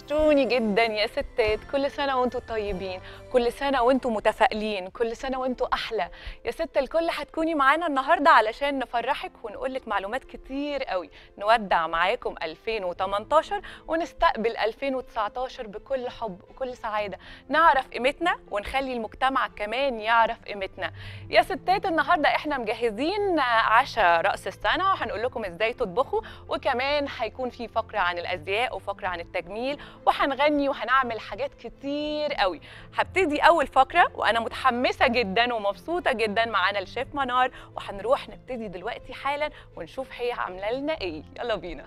وحشتوني جدا يا ستات كل سنة وانتم طيبين كل سنة وانتم متفائلين كل سنة وانتم أحلى يا ست الكل هتكوني معانا النهاردة علشان نفرحك ونقولك معلومات كتير قوي نودع معاكم 2018 ونستقبل 2019 بكل حب وكل سعادة نعرف قيمتنا ونخلي المجتمع كمان يعرف قيمتنا يا ستات النهاردة احنا مجهزين عشاء رأس السنة وهنقول لكم ازاي تطبخوا وكمان هيكون في فقرة عن الأزياء وفقرة عن التجميل وهنغني وهنعمل حاجات كتير قوي هبتدي أول فقرة وأنا متحمسة جدا ومبسوطة جدا معانا الشيف منار وهنروح نبتدي دلوقتي حالا ونشوف هي عاملة لنا ايه يلا بينا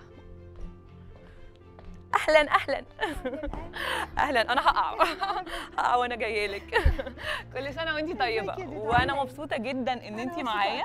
اهلا اهلا اهلا انا هقع هقع وانا جايه لك كل سنه وانت طيبه وانا مبسوطه جدا ان انت معايا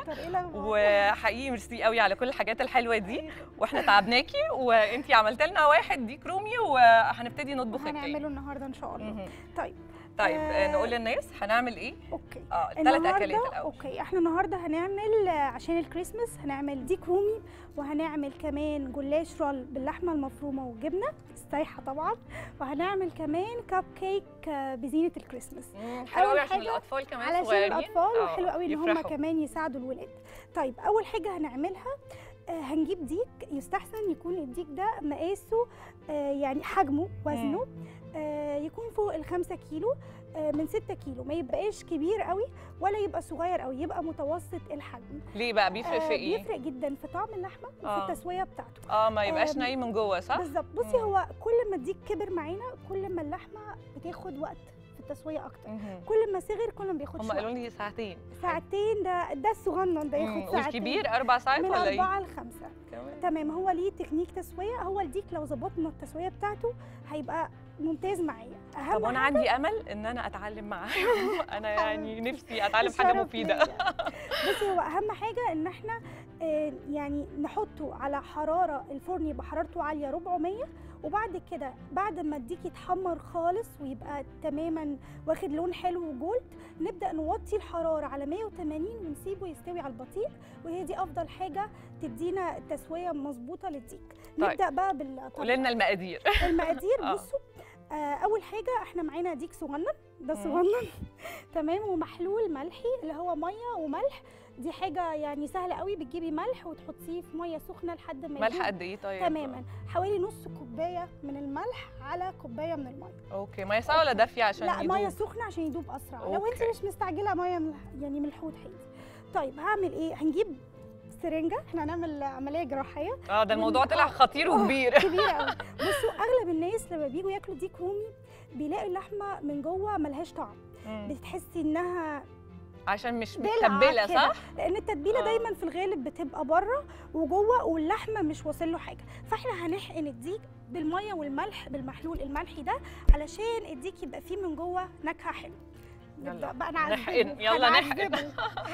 وحقيقي ميرسي قوي على كل الحاجات الحلوه دي واحنا تعبناكي وانت عملت لنا واحد ديك رومي وهنبتدي نطبخ هنعمله النهارده ان شاء الله مهم. طيب طيب آه، نقول للناس هنعمل ايه اوكي اه الثلاث النهاردة- اكلات الاول اوكي احنا النهارده هنعمل آه، عشان الكريسماس هنعمل ديك رومي وهنعمل كمان جلاش رول باللحمه المفرومه والجبنه السايحه طبعا وهنعمل كمان كاب كيك آه، بزينه الكريسماس مم، حلو أول قوي عشان حاجة الاطفال كمان علشان صغيرين الاطفال آه، وحلو قوي ان هم يفرحوا. كمان يساعدوا الولاد طيب اول حاجه هنعملها آه، هنجيب ديك يستحسن يكون الديك ده مقاسه آه، يعني حجمه وزنه آه، يكون فوق الخمسة كيلو آه، من 6 كيلو ما يبقاش كبير قوي ولا يبقى صغير قوي يبقى متوسط الحجم ليه بقى بيفرق في آه، ايه بيفرق جدا في طعم اللحمه وفي آه. التسويه بتاعته اه ما يبقاش آم، نايم من جوه صح بالظبط بصي مم. هو كل ما الديك كبر معانا كل ما اللحمه بتاخد وقت في التسويه اكتر مهم. كل ما صغر كل ما بياخدش هم وقت قالوا لي ساعتين ساعتين ده ده الصغنن ده مم، ياخد ساعتين والكبير اربع ساعات من ولا ايه أربعة لخمسة كمان تمام هو ليه تكنيك تسوية هو الديك لو ظبطنا التسوية بتاعته هيبقى ممتاز معايا أهم طب وانا عندي امل ان انا اتعلم معاهم انا يعني نفسي اتعلم حاجه الشرف مفيده ليا. بصي هو اهم حاجه ان احنا آه، يعني نحطه على حراره الفرن يبقى حرارته عاليه 400 وبعد كده بعد ما الديك يتحمر خالص ويبقى تماما واخد لون حلو وجولد نبدا نوطي الحراره على 180 ونسيبه يستوي على البطيء وهي دي افضل حاجه تدينا التسويه مظبوطه للديك طيب. نبدا بقى بالطبخ قولي لنا المقادير المقادير آه. بصوا آه اول حاجه احنا معانا ديك صغنن ده مم. صغنن تمام ومحلول ملحي اللي هو ميه وملح دي حاجه يعني سهله قوي بتجيبي ملح وتحطيه في ميه سخنه لحد ما ملح يدوب قد ايه طيب تماما حوالي نص كوبايه من الملح على كوبايه من الميه اوكي ميه ساقعه ولا دافيه عشان لا يدوب؟ ميه سخنه عشان يدوب اسرع لو انت أوكي. مش مستعجله ميه من يعني من الحوض عادي طيب هعمل ايه هنجيب سرنجه احنا هنعمل عمليه جراحيه اه ده الموضوع وال- طلع آه. خطير آه. وكبير كبيره قوي بصوا اغلب الناس لما بييجوا ياكلوا ديك رومي بيلاقوا اللحمه من جوه ملهاش طعم مم. بتحسي انها عشان مش دلع متبله كده. صح لان التتبيله آه. دايما في الغالب بتبقى بره وجوه واللحمه مش واصل له حاجه فاحنا هنحقن الديك بالميه والملح بالمحلول الملحي ده علشان الديك يبقى فيه من جوه نكهه حلوه يلا، نبدا بقى نعذبه نحقن، يلا نحقن. هنعذبه.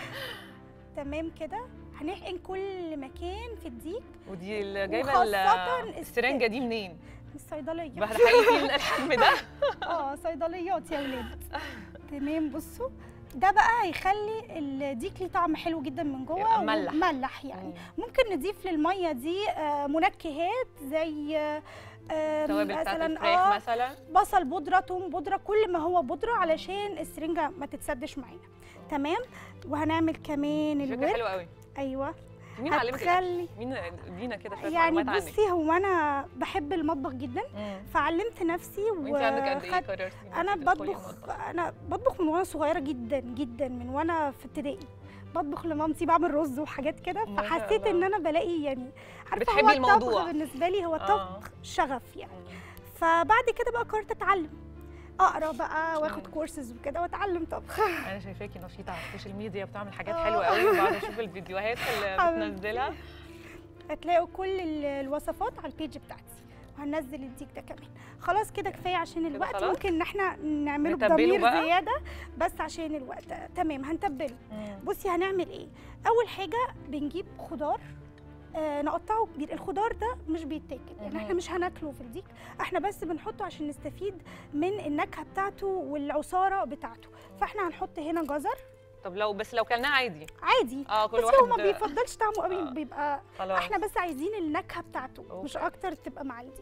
تمام كده هنحقن كل مكان في الديك ودي اللي جايبه وخاصة ال- الست- السرنجه دي منين من الصيدليه بقى حقيقي الحجم ده اه صيدليات يا ولاد تمام بصوا ده بقى هيخلي الديك ليه طعم حلو جدا من جوه يبقى مملح. مملح يعني مم. ممكن نضيف للميه دي آه، منكهات زي آه، آه، التوابل بتاعت مثلا الفراخ اه مثلا بصل بودره توم بودره كل ما هو بودره علشان السرنجه ما تتسدش معانا تمام وهنعمل كمان فكره الورك حلوه قوي ايوه مين علمك الأكل؟ هتخلي مين ادينا كده شويه يعني معلومات عنك بصي هو انا بحب المطبخ جدا مم. فعلمت نفسي وانت عندك قد ايه وخدت قررتي إن انا أنتي تدخلي بطبخ المطبخ؟ انا بطبخ من وانا صغيره جدا جدا من وانا في ابتدائي بطبخ لمامتي بعمل رز وحاجات كده ما شاء فحسيت ان الله. انا بلاقي يعني عارفه بتحبي هو الطبخ الموضوع. بالنسبه لي هو آه. الطبخ شغف يعني مم. فبعد كده بقى قررت اتعلم اقرا بقى واخد مم. كورسز وكده واتعلم طبخ انا شايفاكي نشيطه على السوشيال ميديا بتعمل حاجات آه. حلوه قوي وبعد اشوف الفيديوهات اللي حبيبتي. بتنزلها هتلاقوا كل ال- الوصفات على البيج بتاعتي وهنزل الديك ده كمان خلاص كده كفايه عشان كده الوقت خلاص؟ ممكن ان احنا نعمله نتبله بضمير بقى؟ زياده بس عشان الوقت تمام هنتبله مم. بصي هنعمل ايه اول حاجه بنجيب خضار آه نقطعه كبير الخضار ده مش بيتاكل يعني احنا مهم. مش هناكله في الديك احنا بس بنحطه عشان نستفيد من النكهه بتاعته والعصاره بتاعته فاحنا هنحط هنا جزر طب لو بس لو كلناه عادي عادي اه كل بس واحد هو ما بيفضلش طعمه قوي آه. بيبقى خلاص احنا بس عايزين النكهه بتاعته مش أوكي. اكتر تبقى مع الديك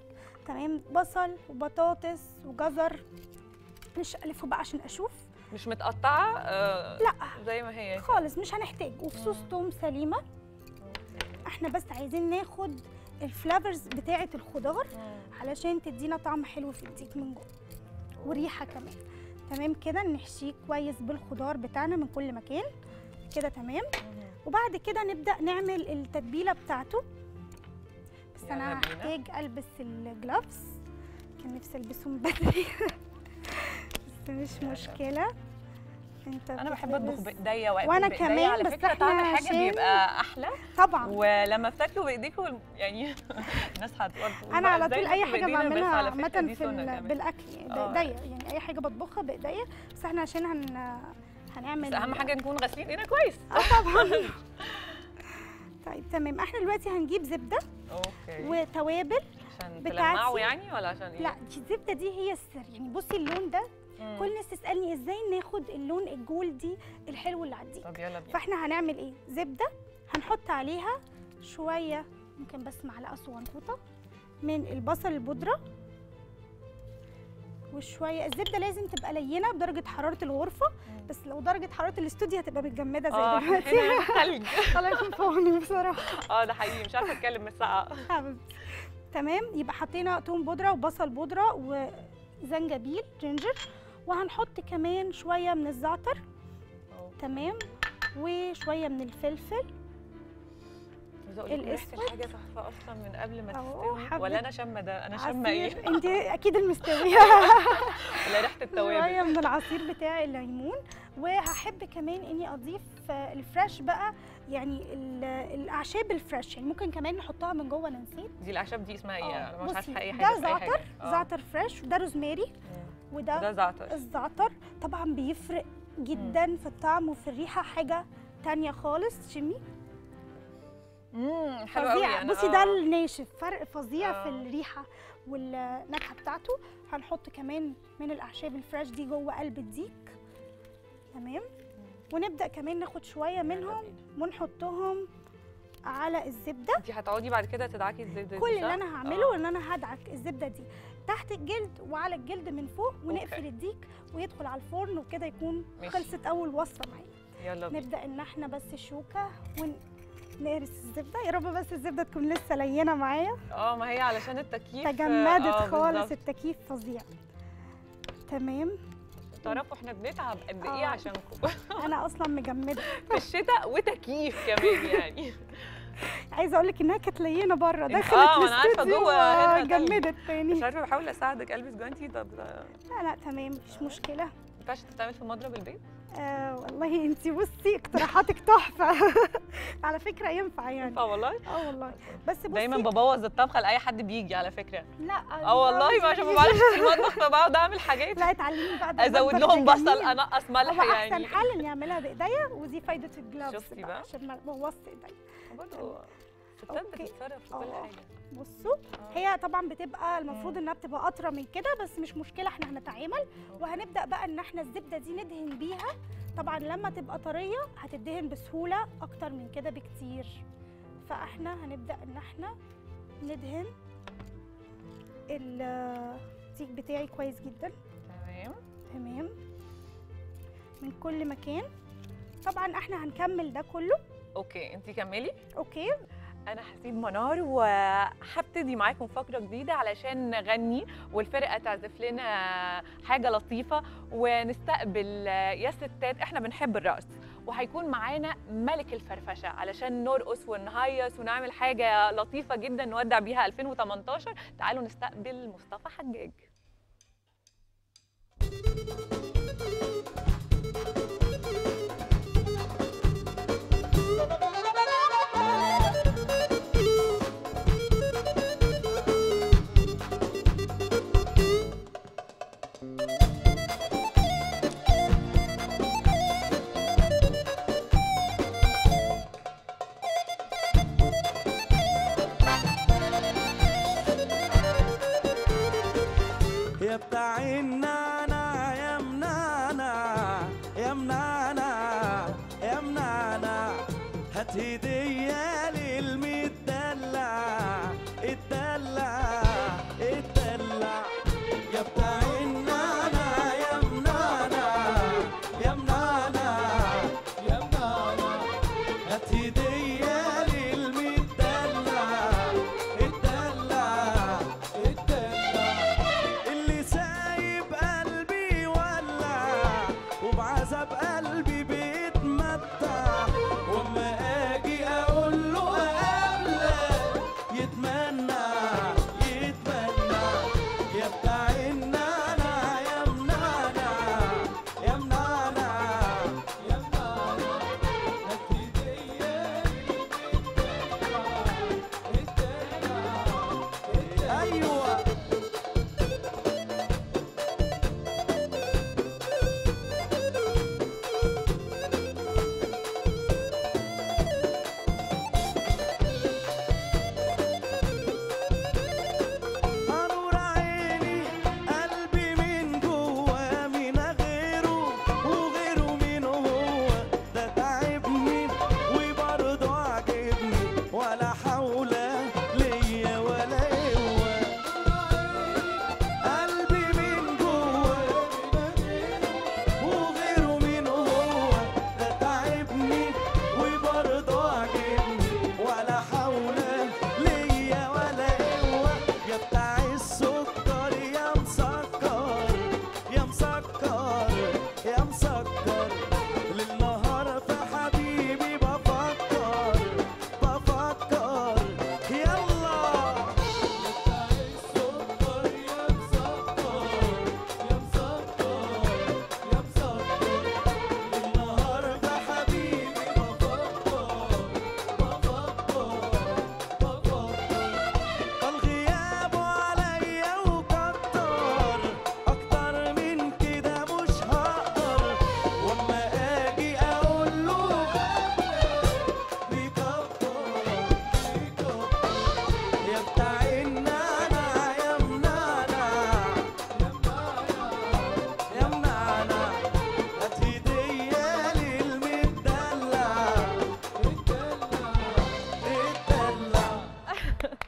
تمام بصل وبطاطس وجزر مش الفه بقى عشان اشوف مش متقطعه آه لا زي ما هي خالص مش هنحتاج وفصوص مم. توم سليمه احنا بس عايزين ناخد الفلافرز بتاعه الخضار مم. علشان تدينا طعم حلو في الديك من جوه وريحه كمان تمام كده نحشيه كويس بالخضار بتاعنا من كل مكان كده تمام مم. وبعد كده نبدا نعمل التتبيله بتاعته بس يلا انا بينا. هحتاج البس الجلافز كان نفسي البسهم بدري بس مش يلا. مشكله انت انا بحب بتلبس- اطبخ بايديا واكل وأنا بايديا كمان، على بس فكره إحنا طعم الحاجه عشان- بيبقى احلى طبعا ولما بتاكلوا بايديكوا يعني الناس هتقول انا على إزاي طول اي ناكل حاجه بإيدينا؟ بس بعملها على فكرة عامه دي في سنة ال- كمان. بالاكل يعني آه. بايديا يعني اي حاجه بطبخها بايديا بس احنا عشان هن هنعمل بس اهم حاجه نكون غاسلين ايدينا كويس اه طبعا طيب تمام احنا دلوقتي هنجيب زبده اوكي وتوابل عشان بتاعتي. تلمعوا يعني ولا عشان ايه؟ لا دي الزبده دي هي السر يعني بصي اللون ده مم. كل الناس تسالني ازاي ناخد اللون الجولدي الحلو اللي على الديك طب يلا بينا فاحنا هنعمل ايه زبده هنحط عليها شويه ممكن بس معلقه صغنطوطه من البصل البودره وشويه الزبده لازم تبقى لينه بدرجه حراره الغرفه مم. بس لو درجه حراره الاستوديو هتبقى متجمده اه زي إحنا دلوقتي هنا ثلج الله يكون في عوني بصراحه اه ده حقيقي مش عارفه اتكلم من الساعه حبيبتي تمام يبقى حطينا توم بودره وبصل بودره وزنجبيل جينجر وهنحط كمان شويه من الزعتر تمام وشويه من الفلفل عايزه اقول لك ريحه الأسود. الحاجه تحفه اصلا من قبل ما أهو، تستوي حبة ولا انا شامه ده انا شامه عصير ايه انت اكيد المستويه ولا ريحه شويه التوابل من العصير بتاع الليمون وهحب كمان اني اضيف آه، الفريش بقى يعني ال- الاعشاب الفريش يعني ممكن كمان نحطها من جوه انا نسيت دي الاعشاب دي اسمها ايه آه، انا مش بصي، عارفه اي ده حاجه في أي زعتر حاجة. آه. زعتر فريش وده روزماري مم. وده ده زعتر الزعتر طبعا بيفرق جدا في الطعم وفي الريحه حاجه تانية خالص شمي امم حلو قوي فظيع أنا بصي ده آه. الناشف فرق فظيع في آه. الريحه والنكهه بتاعته هنحط كمان من الاعشاب الفريش دي جوه قلب الديك تمام ونبدا كمان ناخد شويه يلا منهم بينا. ونحطهم على الزبده انت هتقعدي بعد كده تدعكي الزبده دي كل اللي صح؟ انا هعمله آه. ان انا هدعك الزبده دي تحت الجلد وعلى الجلد من فوق ونقفل أوكي. الديك ويدخل على الفرن وكده يكون ماشي. خلصت اول وصفه معايا يلا بينا نبدا ان احنا بس الشوكه ونهرس الزبده يا رب بس الزبده تكون لسه لينه معايا اه ما هي علشان التكييف تجمدت آه، خالص بالظبط. التكييف فظيع تمام تعرفوا احنا بنتعب قد ايه آه. عشانكم انا اصلا مجمده في الشتاء وتكييف كمان يعني عايزه اقول لك انها كانت لينه بره إنت- دخلت آه، ما أنا عارفة الاستوديو جوه هنا تلج. جمدت تاني مش عارفه بحاول اساعدك البس جوانتي طب لا، لا لا تمام مفيش مشكله ما ينفعش تتعمل في مضرب البيت آه والله انت بصي اقتراحاتك تحفه على فكره ينفع يعني اه والله اه والله بس بصي دايما ببوظ الطبخه لاي حد بيجي على فكره لا اه والله ما عشان ما بعرفش في المطبخ فبقعد اعمل حاجات لا اتعلمي بقى ازود بالمطبخ لهم ده بصل جميل. انقص ملح هو احسن يعني حل اني اعملها بايديا ودي فايده الجلافز شفتي بقى؟ عشان ما بوظت ايديا برضه ستات أوكي. بتتصرف في كل آه. حاجه بصوا آه. هي طبعا بتبقى المفروض مم. انها بتبقى اطرى من كده بس مش مشكله احنا هنتعامل وهنبدا بقى ان احنا الزبده دي ندهن بيها طبعا لما تبقى طريه هتدهن بسهوله اكتر من كده بكتير فاحنا هنبدا ان احنا ندهن الديك بتاعي كويس جدا تمام تمام من كل مكان طبعا احنا هنكمل ده كله اوكي انت كملي اوكي انا هسيب منار وهبتدي معاكم فقره جديده علشان نغني والفرقه تعزف لنا حاجه لطيفه ونستقبل يا ستات احنا بنحب الرقص وهيكون معانا ملك الفرفشه علشان نرقص ونهيص ونعمل حاجه لطيفه جدا نودع بيها 2018 تعالوا نستقبل مصطفى حجاج يا بتاع النانا يا منانا يا منانا يا منانا هات هدية للمدلع الدلع الدلع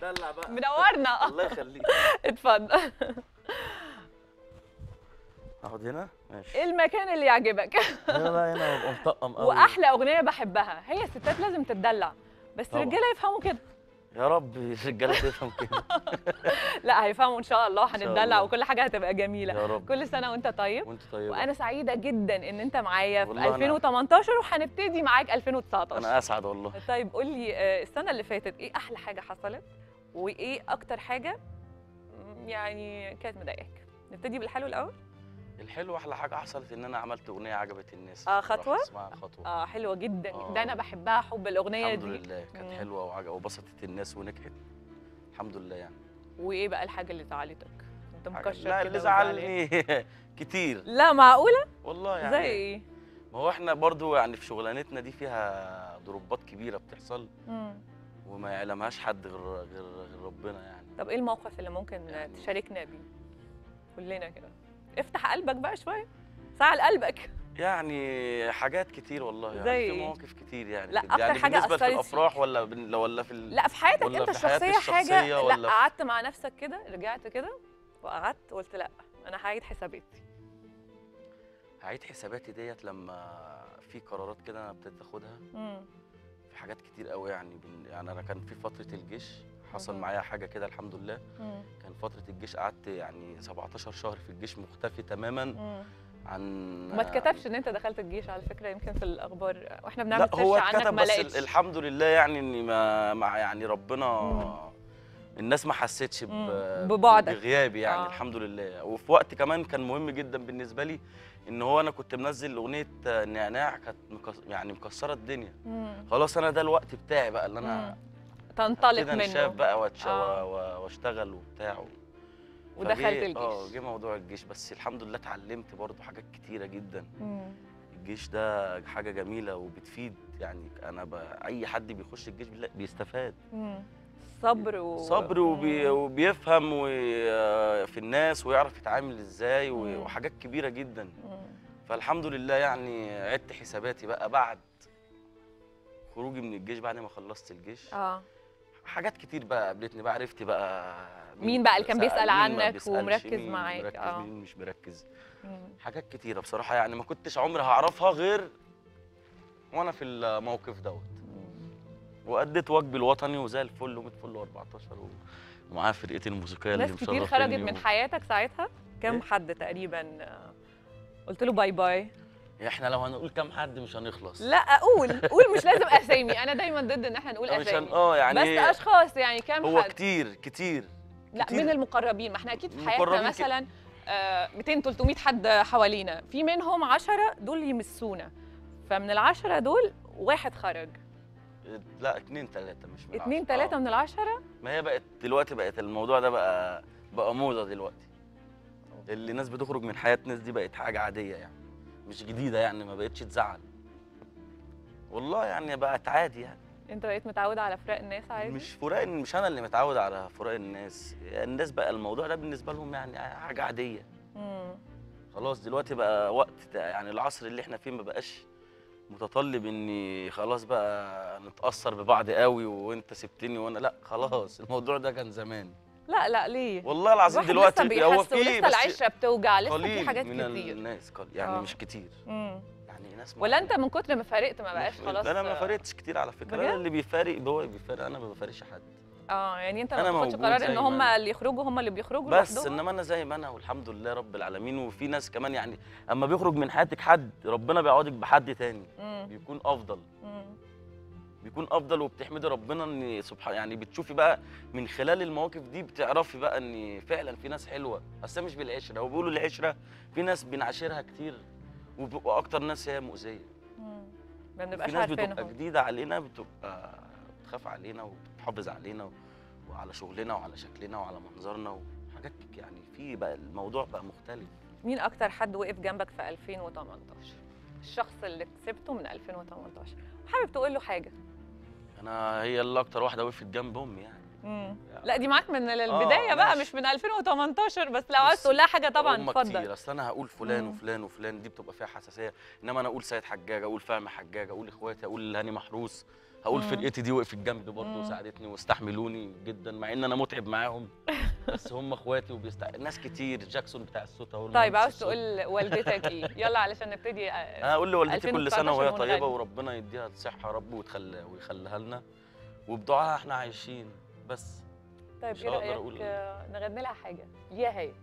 دلع بقى منورنا الله يخليك اتفضل اقعد هنا ماشي ايه المكان اللي يعجبك يلا هنا وابقى مطقم قوي واحلى اغنيه بحبها هي الستات لازم تتدلع بس طبعا. الرجاله يفهموا كده يا رب الرجاله تفهم كده لا هيفهموا ان شاء الله شاء هنتدلع الله. وكل حاجه هتبقى جميله يا رب كل سنه وانت طيب وانت طيبه وانا سعيده جدا ان انت معايا في والله أنا- 2018 وهنبتدي معاك 2019 انا اسعد والله طيب قول لي آه، السنه اللي فاتت ايه احلى حاجه حصلت وايه اكتر حاجه مم، يعني كانت مضايقاك نبتدي بالحلو الاول الحلو احلى حاجه حصلت ان انا عملت اغنيه عجبت الناس آه، بصراحة خطوة؟ اسمها خطوه اه حلوه جدا آه. ده انا بحبها حب الاغنيه الحمد دي لله كانت مم. حلوه وعجب وبسطت الناس ونجحت الحمد لله يعني وايه بقى الحاجه اللي زعلتك انت حاجة- مكشر لا كده اللي وزعلان. زعلني كتير لا معقوله والله يعني زي ايه ما هو احنا برضو يعني في شغلانتنا دي فيها ضربات كبيره بتحصل مم. وما يعلمهاش حد غير غير غير ربنا يعني طب ايه الموقف اللي ممكن يعني- تشاركنا بيه كلنا كده افتح قلبك بقى شويه ساعة قلبك يعني حاجات كتير والله يعني زي في إيه؟ مواقف كتير يعني لا، كده. أكتر يعني حاجة بالنسبه أثرت في الافراح فيك. ولا بن- ولا في ال... لا في حياتك ولا انت في حياتي الشخصيه حاجه الشخصية ولا لا في- قعدت مع نفسك كده رجعت كده وقعدت قلت لا انا هعيد حساباتي هعيد حساباتي ديت لما في قرارات كده انا ابتديت اخدها مم. في حاجات كتير قوي يعني بن- يعني انا كان في فتره الجيش حصل مهم. معايا حاجه كده الحمد لله مم. كان فتره الجيش قعدت يعني 17 شهر في الجيش مختفي تماما مم. عن ما اتكتبش ان انت دخلت الجيش على فكره يمكن في الاخبار واحنا بنعمل لا هو سيرش عنك اتكتب ما بس لقيتش ال- الحمد لله يعني اني ما مع يعني ربنا مم. الناس ما حسيتش ب- مم. ببعدك. بغيابي يعني آه. آه. الحمد لله وفي وقت كمان كان مهم جدا بالنسبه لي ان هو انا كنت منزل اغنيه نعناع كانت مكس... يعني مكسره الدنيا مم. خلاص انا ده الوقت بتاعي بقى اللي انا مم. تنطلق كده منه انشاف بقى واتش... آه. و- واشتغل وبتاع و... ودخلت فجه- الجيش اه جه موضوع الجيش بس الحمد لله اتعلمت برضو حاجات كتيره جدا مم. الجيش ده حاجه جميله وبتفيد يعني انا ب... اي حد بيخش الجيش بيلا- بيستفاد مم. صبر و... صبر وبي... مم. وبيفهم و... في الناس ويعرف يتعامل ازاي و... مم. وحاجات كبيره جدا مم. فالحمد لله يعني عدت حساباتي بقى بعد خروجي من الجيش بعد ما خلصت الجيش اه حاجات كتير بقى قابلتني بقى عرفت بقى مين بقى اللي كان سأل، بيسأل مين ما عنك بيسألش، ومركز مين معاك، مركز آه. مين مش مركز مم. حاجات كتيرة بصراحة يعني ما كنتش عمري هعرفها غير وانا في الموقف دوت وأديت واجبي الوطني وزي الفل و100 فل و14 ومعايا فرقتي الموسيقية اللي ناس كتير مشرفاني خرجت من و- حياتك ساعتها كم إيه؟ حد تقريبا آه، قلت له باي باي احنا لو هنقول كام حد مش هنخلص لا اقول قول مش لازم اسامي انا دايما ضد ان احنا نقول مش هن... اسامي اه يعني بس اشخاص يعني كم هو حد كتير كتير لا كتير. من المقربين ما احنا اكيد في حياتنا المقربين كت- مثلا آه، 200 300 حد حوالينا في منهم 10 دول يمسونا فمن العشرة دول واحد خرج لا اتنين تلاتة مش من اتنين عشرة. تلاتة آه. من العشرة ما هي بقت دلوقتي بقت الموضوع ده بقى بقى موضة دلوقتي اللي ناس بتخرج من حياة ناس دي بقت حاجة عادية يعني مش جديدة يعني ما بقتش تزعل والله يعني بقت عادي يعني انت بقيت متعود على فراق الناس عادي مش فراق مش انا اللي متعود على فراق الناس الناس بقى الموضوع ده بالنسبة لهم يعني حاجة عادية مم. خلاص دلوقتي بقى وقت يعني العصر اللي احنا فيه ما بقاش متطلب اني خلاص بقى نتأثر ببعض قوي وانت سبتني وانا لا خلاص الموضوع ده كان زمان لا لا ليه والله العظيم الواحد دلوقتي لسه هو بيحس في ولسه بس العشرة بتوجع لسه قليل في حاجات من كتير الناس قل- يعني آه. مش كتير مم. يعني ناس ولا انت معينة. من كتر ما فارقت ما بقاش مش- خلاص انا ما فارقتش كتير على فكره بجد؟ انا اللي بيفارق هو اللي بيفارق انا ما بفارقش حد اه يعني انت ما أنا بتاخدش موجود قرار زي ان ما هم أنا. اللي يخرجوا هم اللي بيخرجوا بس لوحدهم؟ انما انا زي ما انا والحمد لله رب العالمين وفي ناس كمان يعني اما بيخرج من حياتك حد ربنا بيعوضك بحد تاني مم. بيكون افضل مم. بيكون افضل وبتحمدي ربنا ان سبحان يعني بتشوفي بقى من خلال المواقف دي بتعرفي بقى ان فعلا في ناس حلوه بس مش بالعشره هو بيقولوا العشره في ناس بنعاشرها كتير وب- واكتر ناس هي مؤذيه مم. ما في بنبقاش ناس بتبقى عارفينهم جديده علينا بتبقى بتخاف علينا وبتحافظ علينا و- وعلى شغلنا وعلى شكلنا وعلى منظرنا وحاجات يعني في بقى الموضوع بقى مختلف مين اكتر حد وقف جنبك في 2018 الشخص اللي كسبته من 2018 وحابب تقول له حاجه انا هي اللي اكتر واحده وقفت جنب امي يعني مم. لا دي معاك من البدايه آه، بقى ماشي. مش من 2018 بس لو عايز بس تقول لها حاجه طبعا هم اتفضل كتير اصل انا هقول فلان مم. وفلان وفلان دي بتبقى فيها حساسيه انما انا اقول سيد حجاج اقول فهمي حجاج اقول اخواتي اقول هاني محروس هقول مم. فرقتي دي وقفت جنبي برضه مم. وساعدتني واستحملوني جدا مع ان انا متعب معاهم بس هم اخواتي وبيست... ناس كتير جاكسون بتاع الصوت اهو طيب المهندس عاوز الصوت. تقول والدتك ايه يلا علشان نبتدي آه، انا اقول لوالدتي كل سنه 2019 وهي ونغني. طيبه وربنا يديها الصحه يا رب وتخليها ويخليها لنا وبدعائها احنا عايشين بس طيب مش ايه هقدر رايك أقول. آه، نغني لها حاجه يا هي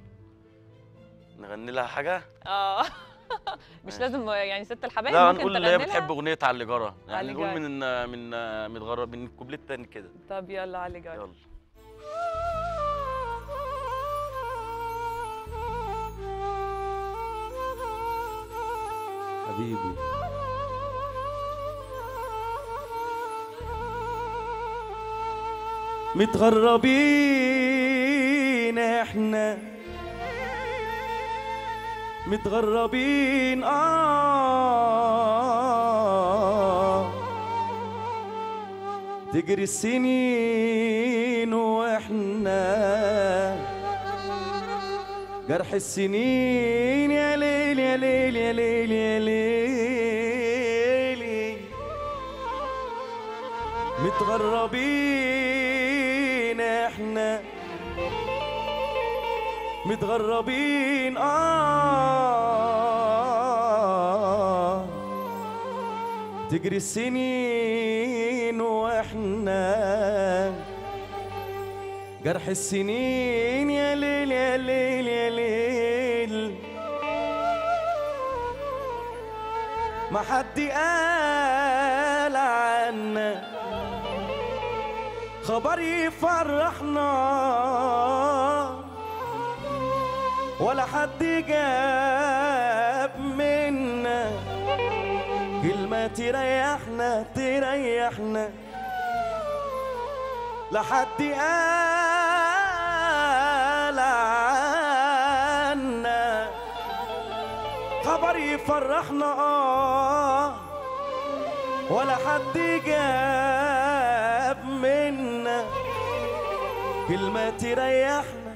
نغني لها حاجه اه مش ماشي. لازم يعني ست الحبايب لا ممكن نقول اللي هي تغني بتحب لها اغنيه على اللي جرى على يعني اللي نقول جرى. من من متغرب من الكوبليه التاني كده طب يلا علي جاي يلا حبيبي متغربين احنا متغربين اه تجري السنين واحنا جرح السنين يا ليل يا ليل يا ليل يا ليل متغربين احنا متغربين اه تجري السنين واحنا جرح السنين يا ليل يا ليل يا ليل ما حد قال عنا خبر يفرحنا ولا حد جاب منا كلمة تريحنا تريحنا لحد قال عنا خبر يفرحنا اه ولا حد جاب منا كلمة تريحنا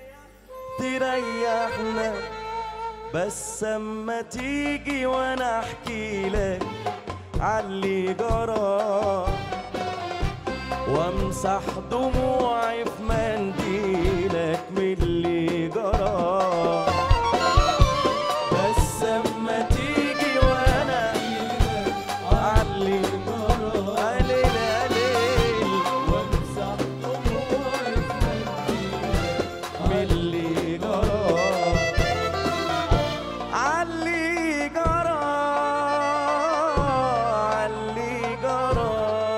تريحنا بس اما تيجي وانا احكي لك عاللي جرى وامسح دموعي في منديلك من اللي جرى بس اما تيجي وانا علي عليل عليل وامسح دموعي في منديلك من اللي جرى علي جرى علي جرى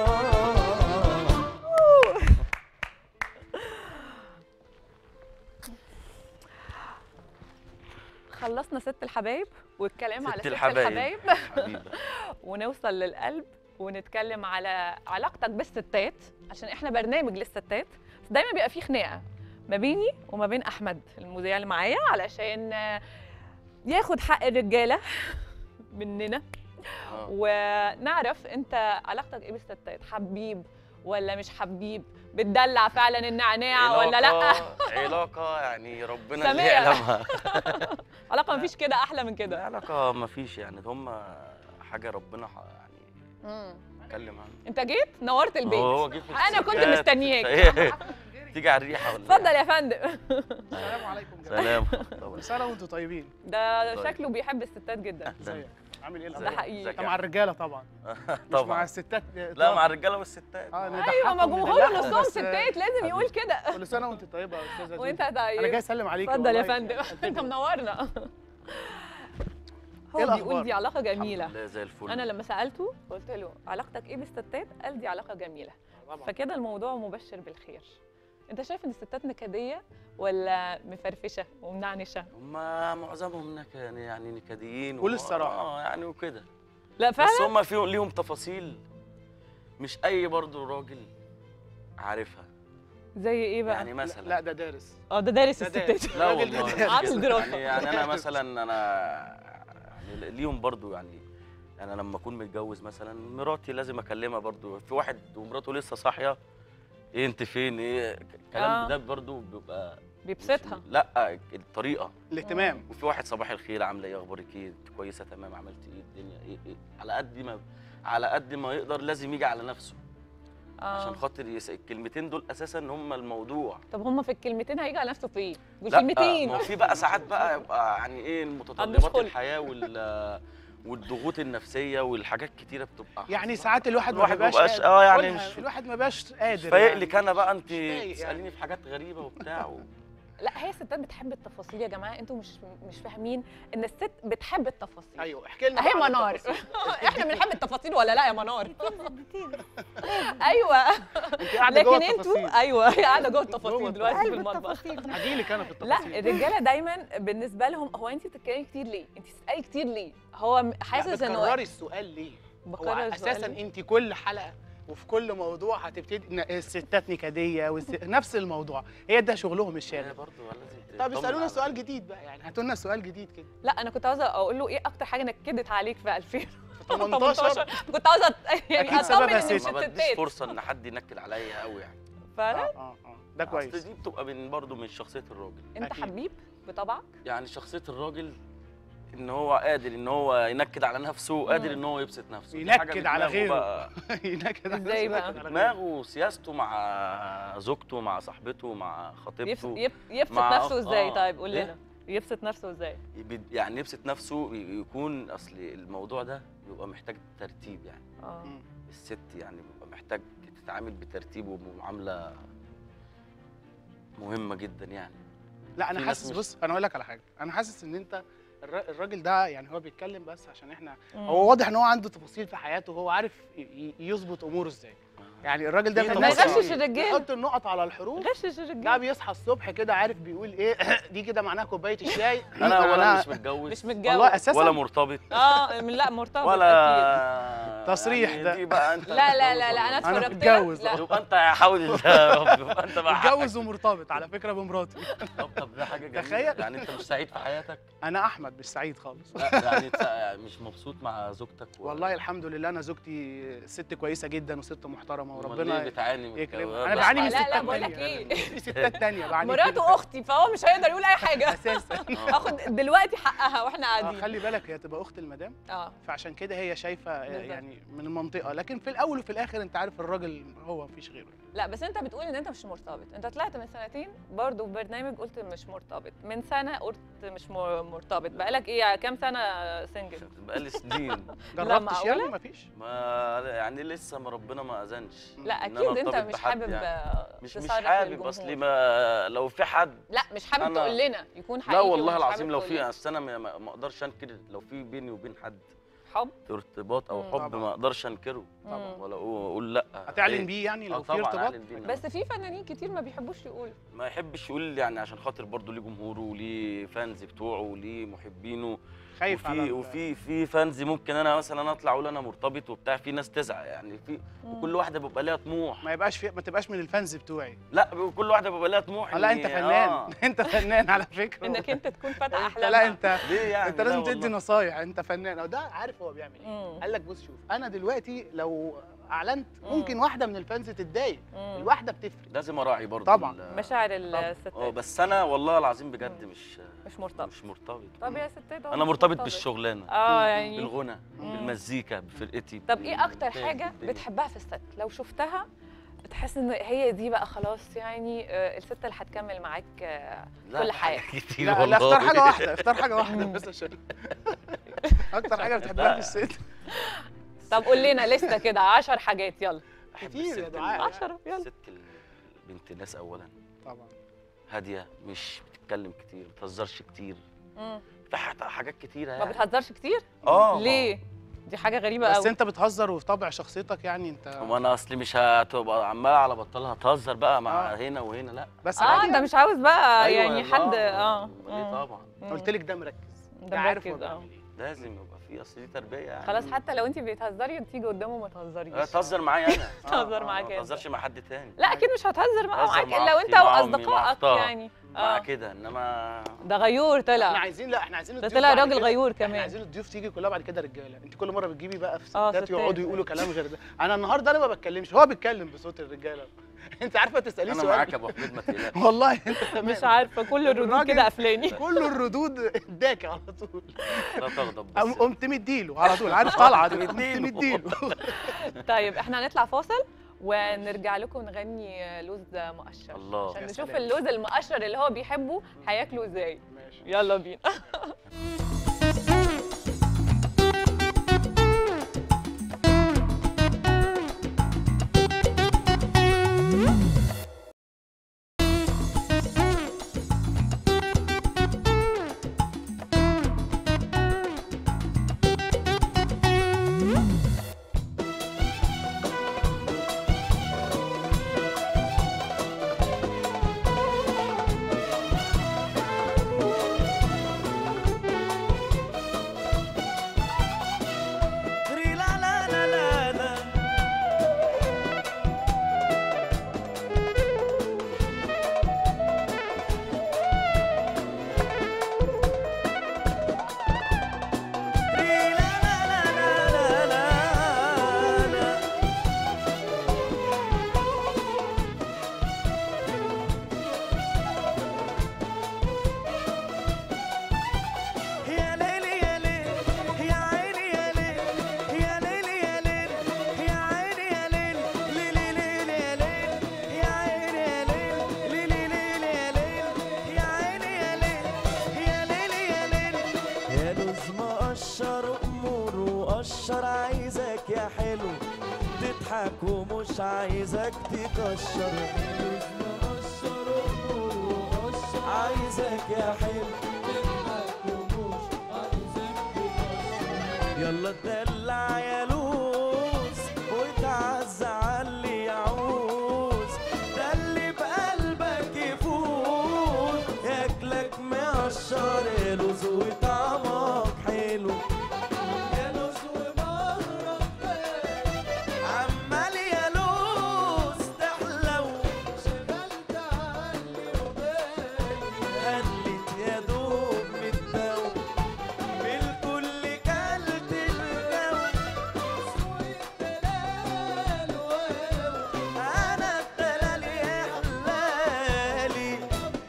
خلصنا ست الحبايب والكلام على ست ست الحبايب. الحبايب حبيبه ونوصل للقلب ونتكلم على علاقتك بالستات عشان احنا برنامج للستات بس دايما بيبقى فيه خناقه ما بيني وما بين احمد المذيع اللي معايا علشان آه، ياخد حق الرجاله مننا آه. ونعرف انت علاقتك ايه بالستات حبيب ولا مش حبيب بتدلع فعلا النعناع ولا لا علاقة- علاقة يعني ربنا اللي سمية. يعلمها علاقه مفيش كده احلى من كده علاقة ما فيش يعني هم حاجة ربنا ح- يعني مم. اتكلم عنها انت جيت نورت البيت هو هو جه في انا كنت الستات. مستنياك إيه؟ تيجي على الريحة ولا اتفضل يا فندم السلام عليكم جميعا سلام كل سنه وانتم طيبين ده طيب. شكله بيحب الستات جدا ازيك عامل ايه ده الاخبار حقيقي انت مع الرجاله طبعا مش مع طبعا الستات لا مع الرجالة والستات اه ايوه ما نضحكهم جمهوره ندلعهم، نصهم بس ستات لازم يقول كده كل سنه وانت طيبه يا استاذه زوزو. وانت انا جاي طيب اسلم عليك اتفضل يا والله. فندم انت منورنا هو إيه بيقول الأخبار؟ دي علاقه الحمد جميله لله زي الفل انا لما سالته قلت له علاقتك ايه بالستات قال دي علاقه جميله طبعا فكده الموضوع مبشر بالخير انت شايف ان الستات نكديه ولا مفرفشه ومنعنشه هم معظمهم نك... يعني نكديين قول و- الصراحة. اه يعني وكده لا فعلا بس هم فيهم ليهم تفاصيل مش اي برضو راجل عارفها زي ايه بقى يعني مثلا لا ده دارس اه ده دارس ده دارس. الستات لا الراجل ده والله دارس. عامل دراسة. يعني, يعني انا مثلا انا يعني ليهم برضو يعني انا لما اكون متجوز مثلا مراتي لازم اكلمها برضو في واحد ومراته لسه صاحيه ايه انت فين ايه الكلام آه. ده برضو بيبقى مش- بيبسطها لا الطريقه الاهتمام وفي واحد صباح الخير عامله ايه اخبارك ايه انت كويسه تمام عملت ايه الدنيا ايه, إيه؟ على قد ما على قد ما يقدر لازم يجي على نفسه عشان اه خاطر يس... الكلمتين دول اساسا هم الموضوع طب هم في الكلمتين هيجي على نفسه في ايه؟ دول لا كلمتين ما هو في بقى ساعات بقى يبقى يعني ايه عندوش متطلبات خلق. الحياه وال والضغوط النفسيه والحاجات كتيره بتبقى يعني ساعات الواحد ما الواحد بيبقاش مبقاش- قادر. آه، يعني قولها، مش- الواحد ما بقاش قادر فايق يعني. لك انا بقى انت فايق يعني. تساليني في حاجات غريبه وبتاع و... لا هي الستات بتحب التفاصيل يا جماعه انتوا مش مش فاهمين ان الست بتحب التفاصيل ايوه احكي لنا اهي بقى عن منار التفاصيل. احنا بنحب التفاصيل ولا لا يا منار ديتيلز الديتيلز ايوه انت قاعده جوه لكن انتوا التفاصيل ايوه هي قاعده جوه جوه التفاصيل دلوقتي في قلب المطبخ التفاصيل هجي لك انا في لا التفاصيل الرجاله دايما بالنسبه لهم هو انت بتتكلمي كتير ليه؟ انت بتسالي كتير ليه؟ هو م- حاسس انه بتكرري السؤال ليه؟ هو بكرر السؤال اساسا ليه؟ انت كل حلقه وفي كل موضوع هتبتدي ن- الستات نكديه والس... نفس الموضوع هي ده شغلهم هي الشاغل برضه لازم طب تطمن اسالونا على- سؤال جديد بقى يعني هاتوا لنا سؤال جديد كده لا انا كنت عاوزه اقول له ايه اكتر حاجه نكدت عليك في 18 2018 كنت عاوزه أت- يعني أكيد سببها اطمن ان ست. مش ما بديش الستات فرصه ان حد ينكد عليا قوي يعني فعلا اه اه اه ده اصل كويس دي بتبقى من برضه من شخصيه الراجل انت أكيد. حبيب بطبعك يعني شخصيه الراجل ان هو قادر ان هو ينكد على نفسه وقادر مم. ان هو يبسط نفسه دي حاجة ينكد على بدماغه غيره. بقى. ينكد على إزاي نفسه، بقى؟ ينكد على غيره. دماغه وسياسته مع زوجته مع صاحبته مع يبس- خطيبته يب- يبسط مع نفسه أخ- ازاي آه. طيب قول إيه؟ لنا يبسط نفسه ازاي يب- يعني يبسط نفسه ي- يكون اصل الموضوع ده بيبقى محتاج ترتيب يعني اه مم. الست يعني بيبقى محتاج تتعامل بترتيب ومعامله مهمه جدا يعني لا انا في ناس حاسس مش- بص انا اقول لك على حاجه انا حاسس ان انت الر- الراجل ده يعني هو بيتكلم بس عشان احنا مم. هو واضح ان هو عنده تفاصيل في حياته وهو عارف ي- ي- يظبط اموره ازاي يعني الراجل ده في من ما الناس يغشش اللي الرجالة. بيحط النقط على الحروف غشش ده الرجاله بيصحى الصبح كده عارف بيقول ايه دي كده معناها كوبايه الشاي انا ولا معناها- مش متجوز مش متجوز والله اساسا ولا مرتبط اه من- لا مرتبط اكيد ولا تصريح يعني ده. دي بقى انت لا لا متجوز لا لا ولا انا أنا اتفرجت متجوز. لك لا يبقى انت حاول يبقى انت بقى متجوز ومرتبط على فكره بمراتي طب طب ده حاجه جميله تخيل. يعني انت مش سعيد في حياتك انا احمد مش سعيد خالص لا يعني انت مش مبسوط مع زوجتك و... والله الحمد لله انا زوجتي ست كويسه جدا وست محترمه أمال ليه وربنا بتعاني من يكرمها الجواز؟ انا بعاني من لا، لا، ستات بقول لك تانية. إيه. في ستات تانية بعاني مراته اختي فهو مش هيقدر يقول اي حاجه اساسا آه. اخد دلوقتي حقها واحنا آه، قاعدين خلي بالك هي تبقى اخت المدام اه فعشان كده هي شايفه آه، بالظبط. يعني من المنطقه لكن في الاول وفي الاخر انت عارف الراجل هو مفيش غيره لا بس انت بتقول ان انت مش مرتبط انت طلعت من سنتين برضه في برنامج قلت مش مرتبط من سنه قلت مش مر- مرتبط بقالك ايه كام سنه سنجل بقالي سنين جربتش معقولة؟ يعني مفيش ما يعني لسه ما ربنا ما اذنش لا إن اكيد أنا انت أرتبط مش بحد حابب يعني. آه، مش مش تصرح حابب للجمهور. اصل ما لو في حد لا مش حابب أنا- تقول لنا يكون حقيقي لا والله ومش العظيم حابب لو تقول في لنا. اصل انا ما- ما ما اقدرش انكر لو في بيني وبين حد حب ارتباط او مم. حب طبعاً. ما اقدرش انكره طبعاً. ولا اقول لا هتعلن إيه؟ بيه يعني آه لو في طبعاً ارتباط أعلن بيه. بس في فنانين كتير ما بيحبوش يقولوا ما يحبش يقول يعني عشان خاطر برضه ليه جمهوره وليه فانز بتوعه وليه محبينه خايف على وفي ال- وفي في فانز ممكن انا مثلا اطلع اقول انا مرتبط وبتاع في ناس تزعل يعني في وكل واحده بيبقى ليها طموح ما يبقاش في ما تبقاش من الفانز بتوعي لا كل واحده بيبقى لها طموح آه، لا إن- انت فنان آه. انت فنان على فكره انك انت تكون فاتح انت احلامها لا انت ليه يعني انت لازم لا تدي والله. نصايح انت فنان او ده عارف هو بيعمل ايه مم. قال لك بص شوف انا دلوقتي لو اعلنت مم. ممكن واحده من الفانز تتضايق مم. الواحده بتفرق لازم اراعي برضه طبعاً. ال- مشاعر اه الستات بس انا والله العظيم بجد مش مش مرتبط مش مرتبط طب يا ستات هو انا مش مرتبط بالشغلانه اه يعني بالغنى مم. بالمزيكا بفرقتي طب ايه اكتر بالإنتاج، حاجه بالدنيا. بتحبها في الست لو شفتها بتحس ان هي دي بقى خلاص يعني آه، الست اللي هتكمل معاك آه، لا، كل حاجات حياتك. كتير لا, لا والله اختار حاجه واحده اختار حاجه واحده مم. بس عشان اكتر حاجه بتحبها في الست طب قول لنا لسته كده 10 حاجات يلا أحب كتير يا الست دعاء. اللي- 10 يلا الست اللي بنت ناس اولا طبعا هاديه مش بتتكلم كتير ما بتهزرش كتير مم. في ح- حاجات كتيره ما يعني بتهزرش كتير اه ليه دي حاجه غريبه بس قوي انت بتهزر وفي طبع شخصيتك يعني انت هو انا اصلي مش هتبقى عمال على بطال هتهزر بقى مع آه. هنا وهنا لا بس اه عادي انت مش عاوز بقى أيوة يعني يا حد الله. اه ليه مم. طبعا مم. قلت لك ده مركز ده ده عارف هو مركز، آه. بيعمل ايه لازم يبقى في اصل دي تربيه يعني خلاص حتى لو انت بتهزري تيجي قدامه ما تهزريش آه، تهزر معايا انا تهزر آه، معاك ما انت تهزرش مع حد تاني لا اكيد مش هتهزر مع- هزر معاك مع الا أختي، وانت مع أمي، مع واصدقائك أختها. يعني مع اه كده انما ده غيور احنا طلع عايزين لا احنا عايزين ده الضيوف طلع بعد راجل كده- غيور احنا كمان عايزين الضيوف تيجي كلها بعد كده رجاله انت كل مره بتجيبي بقى في آه، ستات ستات. يقعدوا يقولوا كلام غير ده انا النهارده انا ما بتكلمش هو بيتكلم بصوت الرجاله انت عارفه تساليه انا سؤال معاك يا ابو حميد ما تقلقش والله انت تمام مش عارفه كل الردود الراجل- كده قفلاني كل الردود اداك على طول لا تغضب قام- بس قمت مديله على طول عارف طالعه دي قمت مديله. مديله طيب احنا هنطلع فاصل ونرجع لكم نغني لوز مقشر الله. عشان يا نشوف سلام. اللوز المقشر اللي هو بيحبه هياكله ازاي ماشي يلا بينا ري لا لا لا لا لا ري لا لا لا لا لا لا يا ليلي يا ليل يا عيني يا ليل يا ليلي يا ليل يا عيني يا ليل ليلي ليلي يا ليل يا عيني يا ليل ليلي ليلي يا ليل يا عيني يا ليل يا ليلي يا ليل يا لوز مقشر امور وقشر عايزك يا حلو تضحك ومش عايزك تكشر لوز مقشر امور وقشر عايزك يا حلو يلا اتدلع يا لوز وتعز على اللي يعوز ده اللي بقلبك يفوت ياكلك مقشر يا لوز وطعمك حلو يا لوز ومهرك عمال يا لوز تحلو شغلت عقلي وبالي قلت يا دوب متداوب بالكل كلت الجو والدلال ولو انا الدلال يا حلالي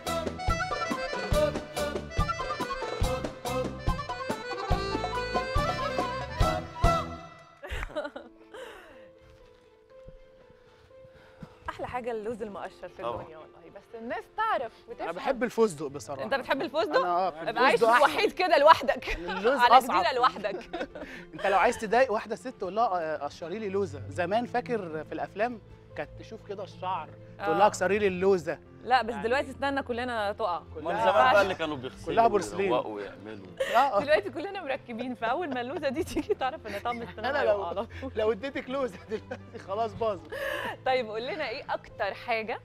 احلى حاجه اللوز المقشر في طبعا. الدنيا والله بس الناس تعرف وتفهم انا بحب الفستق بصراحه انت بتحب الفستق انا اه في ابقى عايش الفستق أحلى. وحيد كده لوحدك اللوز على أصعب. جزيره لوحدك انت لو عايز تضايق واحده ست تقول لها آه، قشري لي لوزه زمان فاكر في الافلام كانت تشوف كده الشعر تقول لها آه. اكسري لي اللوزه لا بس يعني- دلوقتي استنى كلنا تقع من كلها زمان بقى اللي كانوا بيغسلوا كلها بورسلين. ويروقوا ويعملوا اه دلوقتي كلنا مركبين فاول ما اللوزه دي تيجي تعرف ان طعم السنان أنا لو- هيقع على طول. لو اديتك لوزه دلوقتي خلاص باظت طيب قول لنا ايه اكتر حاجه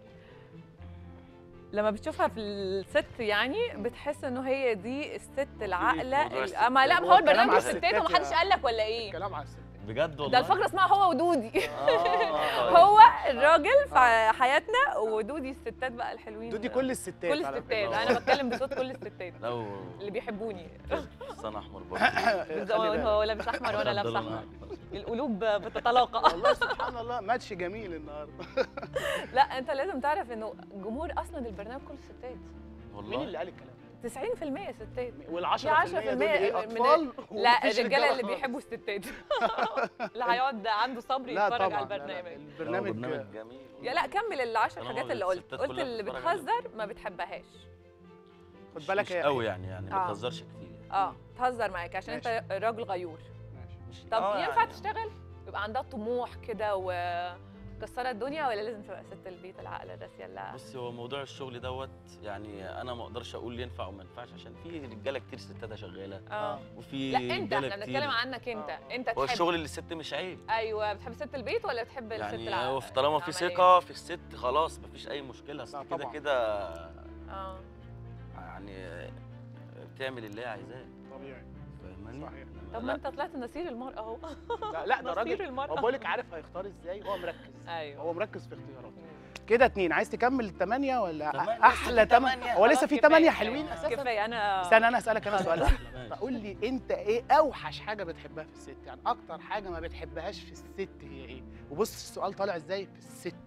لما بتشوفها في الست يعني بتحس انه هي دي الست العاقله موضوع ال- اما لا ما هو هو الكلام البرنامج على ستات الستات ومحدش يا- قال لك ولا ايه كلام على الست بجد والله ده الفقره اسمها هو ودودي آه. هو الراجل في حياتنا ودودي الستات بقى الحلوين دودي كل الستات كل على الستات فكرة. انا بتكلم بصوت كل الستات لو اللي بيحبوني فستان احمر برضه خلي بالك. هو لابس احمر وانا لابسه خد لون احمر أحمر. القلوب بتتلاقى والله سبحان الله ماتش جميل النهارده لا انت لازم تعرف انه جمهور اصلا البرنامج كله ستات مين والله اللي قال الكلام 90% ستات وال 10% في 10% دول ايه من- اطفال لا ومفيش الرجاله رجالة اللي خالص. بيحبوا الستات اللي هيقعد عنده صبر لا يتفرج طبعا على لا، لا، البرنامج البرنامج برنامج جميل يا لا كمل العشر طالما حاجات اللي قلت الستات قلت كلها اللي بتتفرج عليه. بتهزر ما بتحبهاش خد بالك مش هي- قوي يعني يعني ما آه. تهزرش كتير اه تهزر معاك عشان انت راجل غيور ماشي. مش طب آه ينفع يعني. تشتغل يبقى عندها طموح كده ومكسره الدنيا ولا لازم تبقى ست البيت العاقله الراسيه اللي بص هو موضوع الشغل دوت يعني انا ما اقدرش اقول ينفع وما ينفعش عشان في رجاله كتير ستاتها شغاله اه وفي لا انت رجالة احنا كتير. بنتكلم عنك انت آه. انت هو تحب الشغل اللي الست مش عيب ايوه بتحب ست البيت ولا بتحب الست يعني الع- هو في- طالما في العملية؟ ثقه في الست خلاص مفيش اي مشكله اصل لا كده طبعاً. كده اه يعني بتعمل اللي هي عايزاه طبيعي فاهماني صحيح. طب ما انت طلعت نسير المرأة اهو لا, لا ده نصير راجل المرأة. هو بقول لك عارف هيختار ازاي هو مركز ايوه هو مركز في اختياراته كده اتنين عايز تكمل الثمانية ولا تمانية، احلى لسه في تمانية تمانية. هو لسه خلاص في كفاية، تمانية كفاية. حلوين اساسا كفايه انا استنى انا اسالك انا سؤال ماشي. فقول لي انت ايه اوحش حاجه بتحبها في الست يعني اكتر حاجه ما بتحبهاش في الست هي ايه وبص السؤال طالع ازاي في الست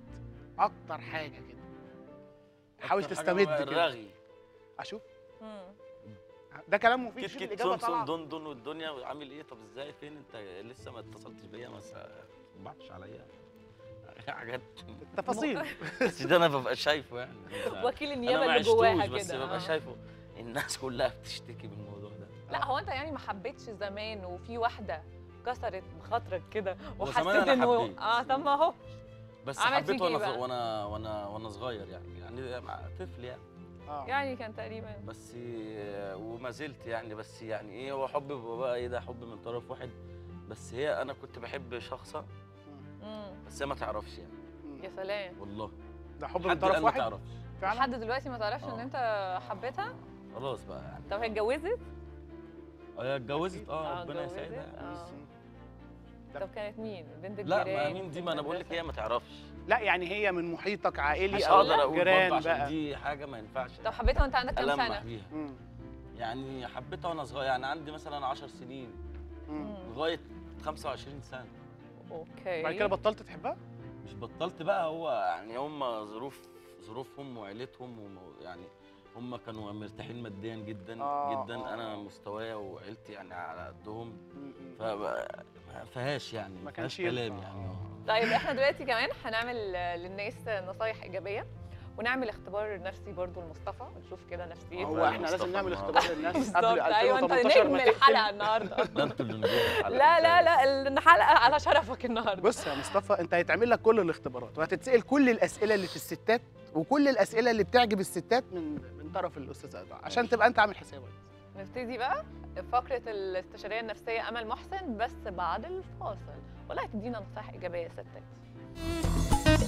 اكتر حاجه كده حاول أكتر حاجة تستمد بقى كده الرغي اشوف مم. ده كلام مفيد كيت شوف كيت الاجابه سون سون طالعه دون دون والدنيا عامل ايه طب ازاي فين انت لسه ما اتصلتش بيا ما بعتش عليا حاجات التفاصيل بس ده انا ببقى شايفه يعني وكيل انا النيابه ما اللي جواها عشتوش بس كده ببقى آه. شايفه الناس كلها بتشتكي من الموضوع ده لا هو انت يعني ما حبيتش زمان وفي واحده كسرت بخاطرك كده هو وحسيت زمان أنا انه حبيت. اه طب ما اهو بس عملت حبيت فيك إيه وانا بقى؟ ص- وانا وانا وانا صغير يعني يعني مع طفل يعني اه يعني كان تقريبا بس وما زلت يعني بس يعني ايه هو حب بيبقى بقى ايه ده حب من طرف واحد بس هي انا كنت بحب شخصه مم. بس هي ما تعرفش يعني يا سلام والله ده حب من لحد طرف الآن ما واحد تعرفش فعلا لحد دلوقتي ما تعرفش ان آه. انت حبيتها خلاص بقى يعني طب هي اتجوزت هي اتجوزت اه آه، ربنا اتجوزت. يسعدها آه. ده- طب كانت مين بنت لا الجيران ما مين دي ما انا بقول لك هي ما تعرفش لا يعني هي من محيطك عائلي مش او هقدر اقول برضه جيران عشان بقى دي حاجه ما ينفعش طب حبيتها وانت عندك كام ألمح سنه بيها مم. يعني حبيتها وانا صغير يعني عندي مثلا 10 سنين مم. مم. لغايه 25 سنه اوكي بعد كده بطلت تحبها مش بطلت بقى هو يعني هم ظروف ظروفهم وعيلتهم ومو- يعني هم كانوا مرتاحين ماديا جدا آه، جدا آه. انا مستوايا وعيلتي يعني على قدهم مم. فما فيهاش يعني ما ما كانش فيهاش كلام ينفع. يعني آه. طيب احنا دلوقتي كمان هنعمل آه، للناس نصايح ايجابيه ونعمل اختبار نفسي برضو لمصطفى نشوف كده نفسيته هو بقى احنا مصطفى لازم نعمل النهاردة. اختبار للناس بالظبط قبل ايوه انت 2018 نجم ما تقفل الحلقه النهارده ده انتوا اللي نجوم الحلقة لا لا بتاعي. لا الحلقه على شرفك النهارده بص يا مصطفى انت هيتعمل لك كل الاختبارات وهتتسال كل الاسئله اللي في الستات وكل الاسئله اللي بتعجب الستات من من طرف الاستاذ ادعاء عشان ماشي. تبقى انت عامل حسابك نبتدي بقى فقره الاستشاريه النفسيه امل محسن بس بعد الفاصل والله تدينا نصائح ايجابيه يا ستات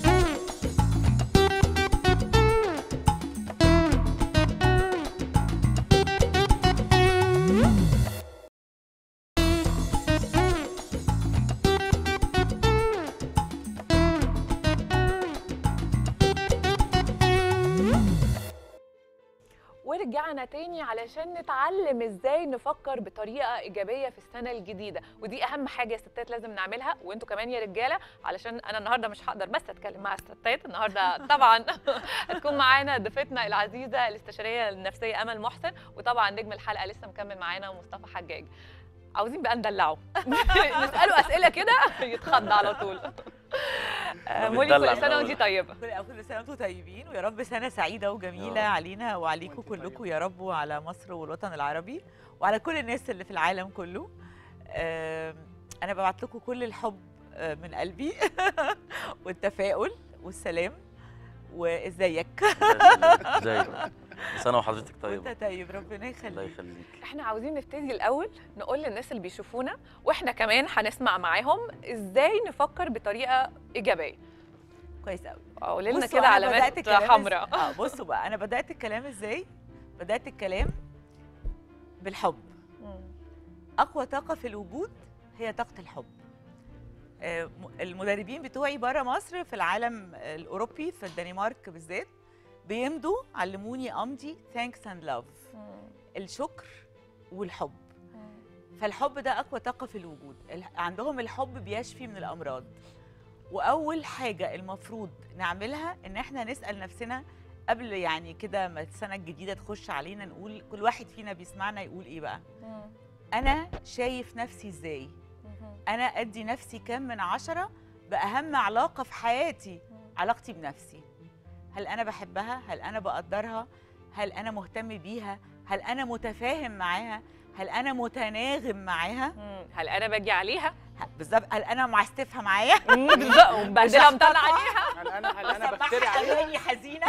ورجعنا تاني علشان نتعلم ازاي نفكر بطريقه ايجابيه في السنه الجديده ودي اهم حاجه يا ستات لازم نعملها وانتوا كمان يا رجاله علشان انا النهارده مش هقدر بس اتكلم مع الستات النهارده طبعا هتكون معانا ضيفتنا العزيزه الاستشاريه النفسيه امل محسن وطبعا نجم الحلقه لسه مكمل معانا مصطفى حجاج عاوزين بقى ندلعه نساله اسئله كده يتخض على طول آه، مولي بتدلع كل سنه من وانت أول. طيبه كل كل سنه وانتم طيبين ويا رب سنه سعيده وجميله يا رب. علينا وعليكم وانت كلكم طيبة. يا رب وعلى مصر والوطن العربي وعلى كل الناس اللي في العالم كله آم، انا ببعت لكم كل الحب آه، من قلبي والتفاؤل والسلام وازيك ازيك سنه وحضرتك طيبه وانت طيب ربنا الله يخليك يخليك احنا عاوزين نبتدي الاول نقول للناس اللي بيشوفونا واحنا كمان هنسمع معاهم ازاي نفكر بطريقه ايجابيه كويس قوي قولي لنا بصوا كده أنا علامات بدأت الكلام إز- حمراء اه بصوا بقى انا بدات الكلام ازاي بدات الكلام بالحب اقوى طاقه في الوجود هي طاقه الحب آه، م- المدربين بتوعي بره مصر في العالم الاوروبي في الدنمارك بالذات بيمضوا علموني امضي ثانكس اند لاف الشكر والحب فالحب ده اقوى طاقه في الوجود ال- عندهم الحب بيشفي من الامراض واول حاجه المفروض نعملها ان احنا نسال نفسنا قبل يعني كده ما السنه الجديده تخش علينا نقول كل واحد فينا بيسمعنا يقول ايه بقى انا شايف نفسي ازاي انا ادي نفسي كام من عشرة باهم علاقه في حياتي علاقتي بنفسي هل انا بحبها هل انا بقدرها هل انا مهتم بيها هل انا متفاهم معاها هل انا متناغم معاها هل انا باجي عليها ه- بالظبط هل انا معستفها معايا بالظبط ومبهدله مش مطلع هختارها. عليها هل انا هل انا بسمعها بخترع عليها اغاني حزينه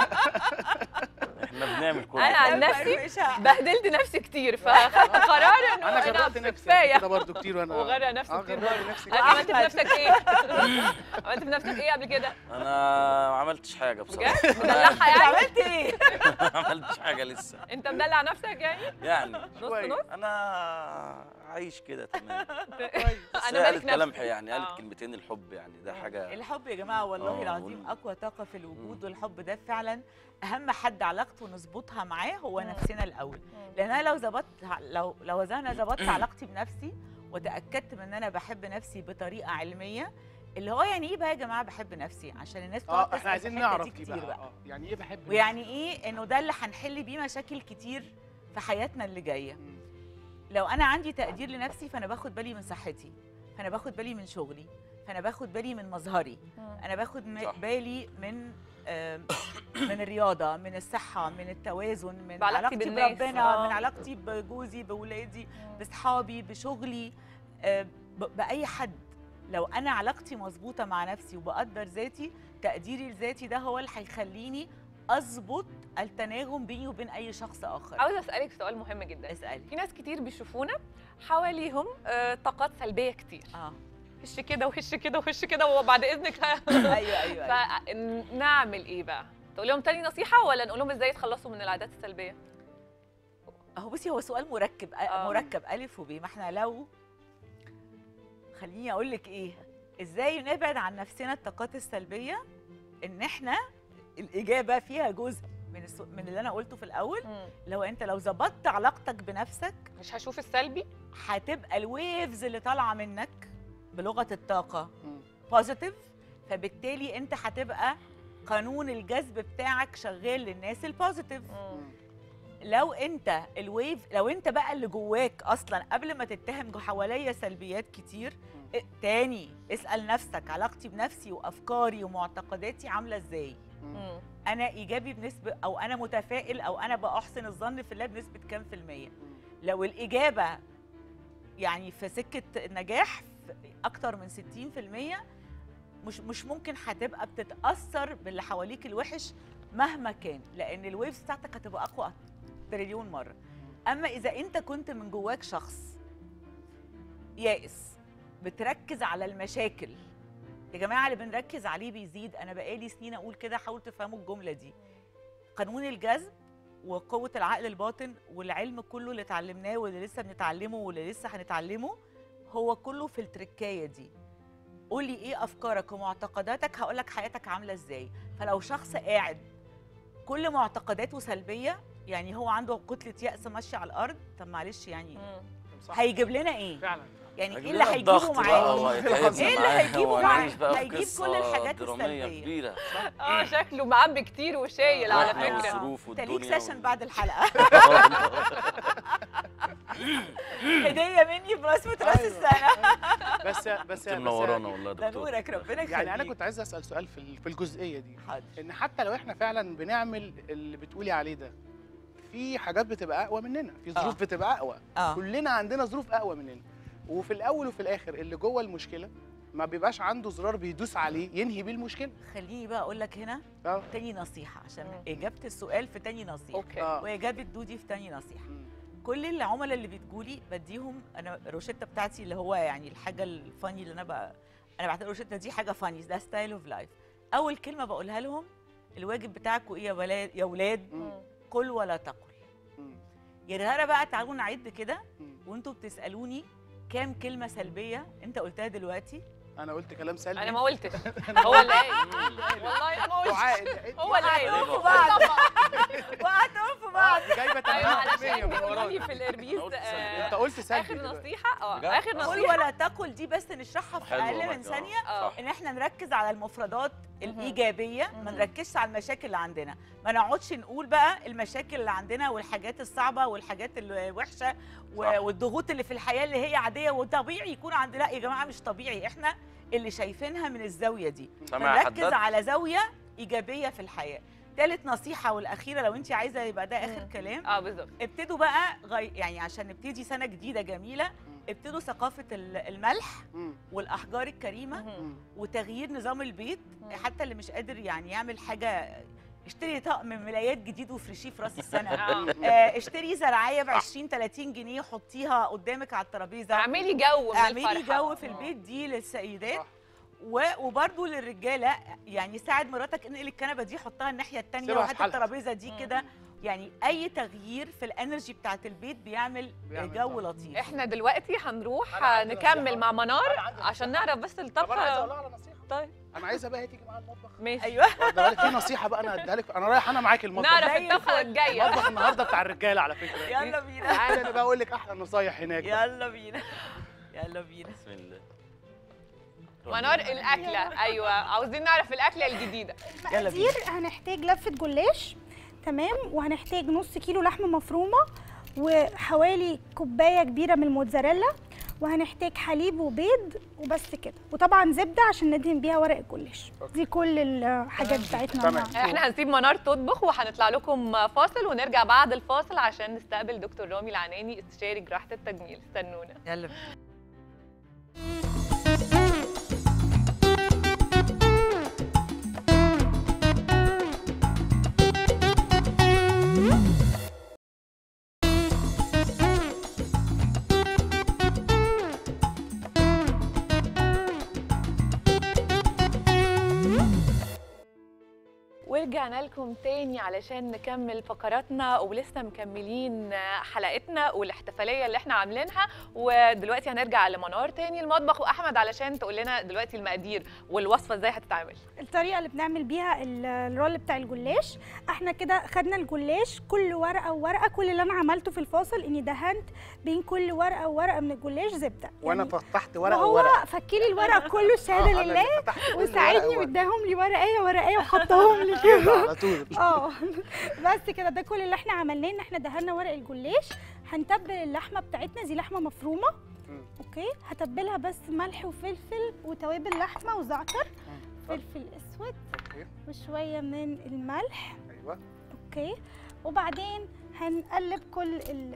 احنا بنعمل كل أنا عن ده. نفسي مفرفشة. بهدلت نفسي كتير فاخدت قرار انه انا انا غرقت نفسي كفايه كده برضه كتير وانا وغرق نفسي اه كتير غرقت برضه نفسي أنت كتير. عملت في نفسك ايه؟ عملت في نفسك ايه قبل كده؟ انا ما عملتش حاجه بصراحه بجد؟ مدلعها انت يعني؟ عملت ايه ما عملتش حاجه لسه انت مدلع نفسك يعني؟ يعني نص شوية. نص؟ انا عايش كده تمام بس انا هي مالك قالت كلام نفسي يعني آه. قالت كلمتين الحب يعني ده حاجه الحب يا جماعه والله آه، العظيم وال- اقوى طاقه في الوجود مم. والحب ده فعلا اهم حد علاقته نظبطها معاه هو مم. نفسنا الاول لان انا لو ظبطت لو لو انا ظبطت علاقتي بنفسي وتاكدت من ان انا بحب نفسي بطريقه علميه اللي هو يعني ايه بقى يا جماعه بحب نفسي عشان الناس تقعد اه تسأل احنا عايزين في الحتة نعرف دي كتير بقى, اه يعني ايه بحب ويعني ايه انه ده اللي هنحل بيه مشاكل كتير في حياتنا اللي جايه مم. لو انا عندي تقدير لنفسي فانا باخد بالي من صحتي فانا باخد بالي من شغلي فانا باخد بالي من مظهري انا باخد م- صح. بالي من آم، من الرياضه من الصحه من التوازن من بعلاقتي علاقتي بالناس. بربنا آه. من علاقتي بجوزي باولادي باصحابي بشغلي آه، ب- باي حد لو انا علاقتي مظبوطه مع نفسي وبقدر ذاتي تقديري لذاتي ده هو اللي هيخليني اظبط التناغم بيني وبين اي شخص اخر عاوزه اسالك سؤال مهم جدا اسالي في ناس كتير بيشوفونا حواليهم آه، طاقات سلبيه كتير اه هش كده وهش كده وهش كده وبعد اذنك ايوه ايوه, أيوة. فنعمل ايه بقى تقول لهم تاني نصيحه ولا نقول لهم ازاي يتخلصوا من العادات السلبيه اهو بصي هو سؤال مركب آه. مركب الف وب ما احنا لو خليني اقول لك ايه ازاي نبعد عن نفسنا الطاقات السلبيه ان احنا الاجابه فيها جزء من السو... من اللي انا قلته في الاول لو انت لو ظبطت علاقتك بنفسك مش هشوف السلبي هتبقى الويفز اللي طالعه منك بلغه الطاقه مم. بوزيتيف فبالتالي انت هتبقى قانون الجذب بتاعك شغال للناس البوزيتيف لو انت الويف لو انت بقى اللي جواك اصلا قبل ما تتهم جو- حواليا سلبيات كتير اه، تاني اسال نفسك علاقتي بنفسي وافكاري ومعتقداتي عامله ازاي مم. انا ايجابي بنسبه او انا متفائل او انا باحسن الظن في الله بنسبه كام في الميه لو الاجابه يعني في سكه النجاح في اكتر من 60% مش مش ممكن هتبقى بتتاثر باللي حواليك الوحش مهما كان لان الويفز بتاعتك هتبقى اقوى تريليون مره اما اذا انت كنت من جواك شخص يائس بتركز على المشاكل يا جماعه اللي بنركز عليه بيزيد انا بقالي سنين اقول كده حاولوا تفهموا الجمله دي قانون الجذب وقوه العقل الباطن والعلم كله اللي اتعلمناه واللي لسه بنتعلمه واللي لسه هنتعلمه هو كله في التركايه دي قولي ايه افكارك ومعتقداتك هقولك حياتك عامله ازاي فلو شخص قاعد كل معتقداته سلبيه يعني هو عنده كتله يأس ماشيه على الارض طب معلش يعني مم. صح هيجيب لنا ايه فعلا يعني ايه هيجيب اللي لنا هيجيبه الضغط بقى معاه وهيتعبنا إيه اللي معاه هيجيبه وهنعيش معاه؟ بقى في هيجيب كل قصة الحاجات درامية السلبية. كبيرة اه شكله معبي كتير وشايل على وإحنا فكره والظروف انت ليك والدنيا سيشن وال- بعد الحلقه هديه مني بمناسبه راس أيوة. السنه بس بس انت بس منورانا والله يا ده دكتور نورك ربنا يخليك يعني انا كنت عايز اسال سؤال في ال- في الجزئيه دي حاضر ان حتى لو احنا فعلا بنعمل اللي بتقولي عليه ده في حاجات بتبقى اقوى مننا في ظروف آه. بتبقى اقوى اه كلنا عندنا ظروف اقوى مننا وفي الاول وفي الاخر اللي جوه المشكله ما بيبقاش عنده زرار بيدوس عليه ينهي بيه المشكله خليني بقى اقول لك هنا اه تاني نصيحه عشان مم. اجابه السؤال في تاني نصيحه اوكي اه واجابه دودي في تاني نصيحه مم. كل العملاء اللي بتجولي بديهم انا الروشته بتاعتي اللي هو يعني الحاجه الفاني اللي انا بقى انا بعتبر الروشته دي حاجه فاني ده ستايل اوف لايف اول كلمه بقولها لهم الواجب بتاعكم ايه يا ولاد يا ولاد مم. كل ولا تقل مم. يا رهاره بقى تعالوا نعد كده مم. وانتوا بتسالوني كام كلمه سلبيه انت قلتها دلوقتي انا قلت كلام سلبي انا ما قلتش هو اللي قايل والله انا ما قلتش دعاء هو اللي قايل وقعتهم في بعض وقعتهم في بعض آه، جايبه ايوه 80% علشان من بيقولوا لي وراك في الاربيز أنا قلت سلبي. آه، انت قلت سلبي اخر دلوقتي. نصيحه اه بجد؟ اخر قل نصيحه ولا تقل دي بس نشرحها في حلو اقل والله. من آه. ثانيه اه ان احنا نركز على المفردات مهم. الايجابيه ما مهم. نركزش على المشاكل اللي عندنا ما نقعدش نقول بقى المشاكل اللي عندنا والحاجات الصعبه والحاجات الوحشه و- صح. والضغوط اللي في الحياه اللي هي عاديه وطبيعي يكون عندنا لا يا جماعه مش طبيعي احنا اللي شايفينها من الزاويه دي سامع نركز حداد على زاويه ايجابيه في الحياه ثالث نصيحه والاخيره لو انت عايزه يبقى ده اخر مم. كلام اه بالظبط ابتدوا بقى غي... يعني عشان نبتدي سنه جديده جميله ابتدوا ثقافه ال- الملح مم. والاحجار الكريمه مهم. مم. وتغيير نظام البيت مم. حتى اللي مش قادر يعني يعمل حاجه اشتري طقم ملايات جديد وفرشيه في راس السنه آه. آه، اشتري زرعيه ب 20 30 جنيه حطيها قدامك على الترابيزه اعملي جو من اعملي الفرحة. جو في آه. البيت دي للسيدات صح. و- وبرضه للرجاله يعني ساعد مراتك انقل الكنبه دي حطها الناحيه الثانيه سيبها في وهات حالها. الترابيزه دي مم. كده يعني اي تغيير في الانرجي بتاعت البيت بيعمل, بيعمل جو طبعاً. لطيف احنا دلوقتي هنروح أنا عندي نكمل نصيحة. مع منار أنا عندي عشان نصيحة. نعرف بس طب انا عايز اقول الطبخه لها على نصيحه طيب انا عايزه بقى هي تيجي معايا المطبخ ماشي ايوه واخده بالك في نصيحه بقى انا هديها لك انا رايح انا معاك المطبخ نعرف زي الطبخه الفل. الجايه المطبخ النهارده بتاع الرجاله على فكره يلا بينا تعالى انا بقى اقول لك احلى نصايح هناك بقى. يلا بينا يلا بينا بسم الله منار الاكله ايوه عاوزين نعرف الاكله الجديده يلا بينا. مقادير هنحتاج لفه جلاش تمام وهنحتاج نص كيلو لحمه مفرومه وحوالي كوبايه كبيره من الموتزاريلا وهنحتاج حليب وبيض وبس كده وطبعا زبده عشان ندهن بيها ورق الجلاش دي كل الحاجات بتاعتنا تمام. النهاردة. احنا هنسيب منار تطبخ وهنطلع لكم فاصل ونرجع بعد الفاصل عشان نستقبل دكتور رامي العناني استشاري جراحه التجميل استنونا يلا بينا. ورجعنا لكم تاني علشان نكمل فقراتنا ولسه مكملين حلقتنا والاحتفاليه اللي احنا عاملينها ودلوقتي هنرجع لمنار تاني المطبخ واحمد علشان تقول لنا دلوقتي المقادير والوصفه ازاي هتتعمل الطريقه اللي بنعمل بيها ال- الرول بتاع الجلاش احنا كده خدنا الجلاش كل ورقه وورقه كل اللي انا عملته في الفاصل اني دهنت بين كل ورقه وورقه من الجلاش زبده وانا يعني فتحت ورقه وهو وورقه فكلي الورق كله الشهاده آه، أنا اللي لله فتحت كل ورقة وساعدني وورقة. واداهم لي ورقايه ورقايه وحطهم لي كده كده على طول اه بس كده ده كل اللي احنا عملناه ان احنا دهنا ورق الجلاش هنتبل اللحمه بتاعتنا دي لحمه مفرومه مم. اوكي هتبلها بس ملح وفلفل وتوابل لحمه وزعتر فلفل اسود اوكي وشويه من الملح ايوه اوكي وبعدين هنقلب كل ال...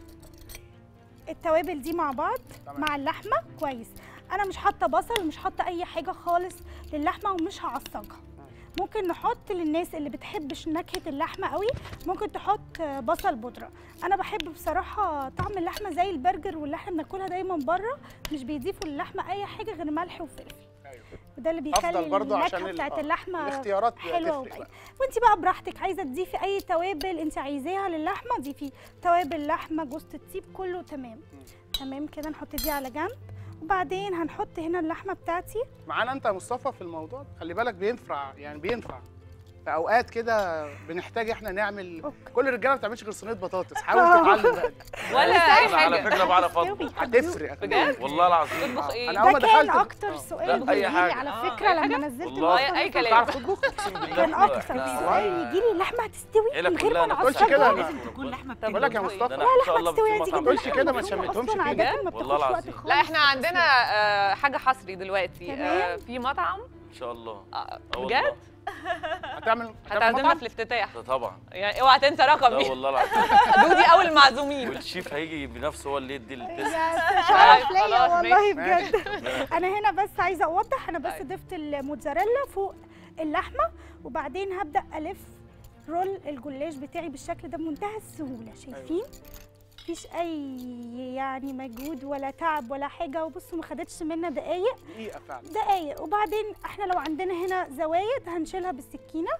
التوابل دي مع بعض تمام. مع اللحمه كويس انا مش حاطه بصل ومش حاطه اي حاجه خالص للحمه ومش هعصجها ممكن نحط للناس اللي بتحبش نكهه اللحمه قوي ممكن تحط بصل بودره انا بحب بصراحه طعم اللحمه زي البرجر واللي احنا بناكلها دايما بره مش بيضيفوا للحمه اي حاجه غير ملح وفلفل ايوه وده اللي بيخلي افضل برضو عشان النكهه ال- بتاعت آه، اللحمه الاختيارات حلوه تفرق وباينه بقى. وانت بقى براحتك عايزه تضيفي اي توابل انت عايزاها للحمه ضيفي توابل لحمه جوز الطيب كله تمام تمام كده نحط دي على جنب وبعدين هنحط هنا اللحمه بتاعتي معانا انت يا مصطفى في الموضوع ده. خلي بالك بينفع يعني بينفع في اوقات كده بنحتاج احنا نعمل أوكي. كل الرجاله ما بتعملش غير صينيه بطاطس حاول تتعلم بقى دي. ولا أنا اي على حاجه فكره بعرف اطبخ هتفرق بجد؟ والله العظيم تطبخ ايه أنا أول ما ده كان دخلت- اكتر آه. سؤال لا، أي بيجيلي حاجة. على آه، فكره أي لما حاجة؟ نزلت والله الوصفة أي دي. كلام. تعرف تطبخ اقسم بالله كان لا، اكتر لا. سؤال يجيلي اللحمه هتستوي العيله من غير كلها ما ما تقولش نعصجها كده لازم أنا- تكون لحمه بقول لك يا بتجمد. مصطفى ده انا ان شاء الله في هتستوي عادي مطعم جدا تقولش كده ما تشمتهمش اصلا فيه. عادة ما والله بتاخدش وقت العظيم. خالص لا احنا عندنا آه، حاجه حصري دلوقتي تمام. آه، في مطعم ان شاء الله آه، آه بجد والله. هتعمل هتعزمنا مطعم؟ في الافتتاح ده طبعا يعني اوعى تنسى لا رقمي والله العظيم دودي اول المعزومين والشيف هيجي بنفسه هو اللي يدي التست يا شرف ليا خلاص، والله ماشي. بجد انا هنا بس عايزه اوضح انا بس طيب. ضفت الموتزاريلا فوق اللحمه وبعدين هبدا الف رول الجلاش بتاعي بالشكل ده بمنتهى السهوله شايفين مفيش اي يعني مجهود ولا تعب ولا حاجه وبصوا ما خدتش منا دقايق دقيقه فعلا دقايق وبعدين احنا لو عندنا هنا زوايد هنشيلها بالسكينه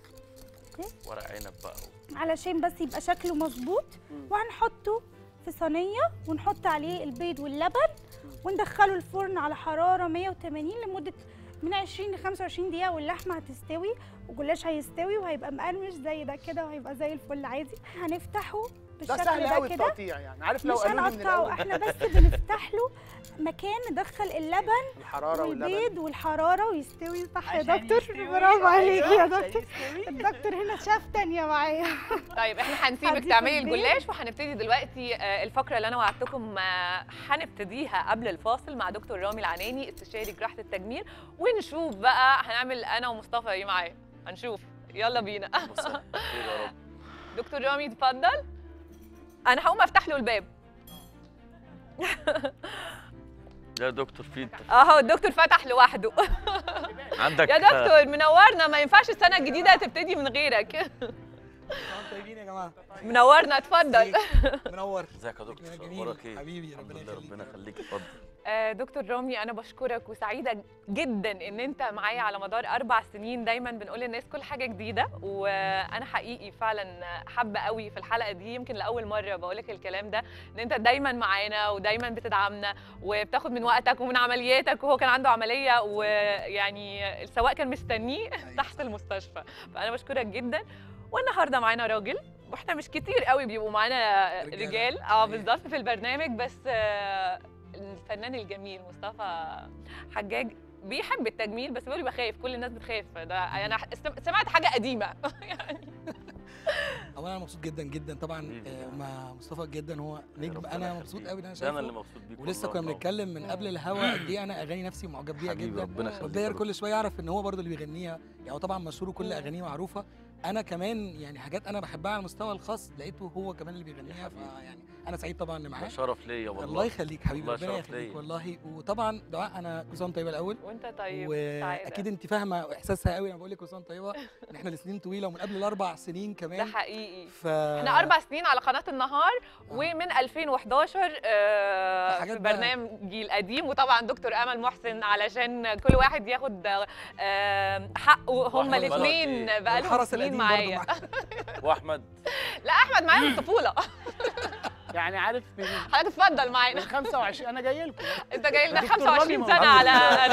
ورق عنب بقى علشان بس يبقى شكله مظبوط مم. وهنحطه في صينيه ونحط عليه البيض واللبن وندخله الفرن على حراره 180 لمده من 20 ل 25 دقيقه واللحمه هتستوي والجلاش هيستوي وهيبقى مقرمش زي ده كده وهيبقى زي الفل عادي هنفتحه ده بالشكل سهل ده قوي كده التقطيع يعني عارف لو مش قالوا لي من هنقطعه الاول احنا بس بنفتح له مكان ندخل اللبن الحراره واللبن والبيض والحراره ويستوي صح يا عشان دكتور يستوي. برافو عليك أيوة، يا عشان دكتور يستوي. الدكتور هنا شاف تانية معايا طيب احنا هنسيبك هضيف تعملي البيض. الجلاش وهنبتدي دلوقتي آه، الفقره اللي انا وعدتكم آه، هنبتديها قبل الفاصل مع دكتور رامي العناني استشاري جراحه التجميل ونشوف بقى هنعمل انا ومصطفى ايه معاه هنشوف يلا بينا مساء الخير يا رب دكتور رامي اتفضل انا هقوم افتح له الباب يا دكتور في اهو الدكتور فتح لوحده عندك يا دكتور منورنا ما ينفعش السنه الجديده تبتدي من غيرك طيبين يا جماعه منورنا اتفضل منور ازيك يا دكتور ربنا جميل. اخبارك ايه حبيبي، الحمد ربنا لله يخليك. ربنا يخليك اتفضل آه، دكتور رامي انا بشكرك وسعيده جدا ان انت معايا على مدار اربع سنين دايما بنقول للناس كل حاجه جديده وانا حقيقي فعلا حابه قوي في الحلقه دي يمكن لاول مره بقولك الكلام ده ان انت دايما معانا ودايما بتدعمنا وبتاخد من وقتك ومن عملياتك وهو كان عنده عمليه ويعني السواق كان مستنيه تحت المستشفى فانا بشكرك جدا والنهارده معانا راجل واحنا مش كتير قوي بيبقوا معانا رجالة. رجال اه صحيح. بالظبط في البرنامج بس آه، الفنان الجميل مصطفى حجاج بيحب التجميل بس بيقول لي بخاف كل الناس بتخاف ده انا سم- سمعت حاجه قديمه اولا انا مبسوط جدا جدا طبعا حبيبي. آه، مع مصطفى جدا هو نجم ربنا انا يخليك. مبسوط قوي ان انا ده انا اللي شايفه مبسوط بيك ولسه والله كنا بنتكلم من قبل الهوا قد ايه انا اغاني نفسي معجب بيها حبيبي جدا ربنا يخليك والداير يا كل شويه يعرف ان هو برضه اللي بيغنيها يعني هو طبعا مشهور وكل اغانيه معروفه انا كمان يعني حاجات انا بحبها على المستوى الخاص لقيته هو كمان اللي بيغنيها فيعني انا سعيد طبعا ان ده معاه شرف ليا والله الله يخليك حبيبي والله ربنا شرف يخليك ليا. والله وطبعا دعاء انا كل سنه وأنت طيبه الاول وانت طيب واكيد انت فاهمه احساسها قوي انا بقول لك كل سنه وأنت طيبه ان احنا لسنين طويله ومن قبل الاربع سنين ده كمان حقيقي ف احنا اربع سنين على قناه النهار آه. ومن 2011 آه، في حاجات بقى- برنامجي القديم وطبعا دكتور امل محسن علشان كل واحد ياخد آه، حقه هما وأحمد الاثنين بلد. بقالهم والحرس سنين القديم برضه معايا معاك. واحمد لا احمد معايا من الطفوله يعني عارف من حضرتك اتفضل من معانا 25 انا جاي لكم انت جاي لنا دكتور رامي 25 موجود. سنه على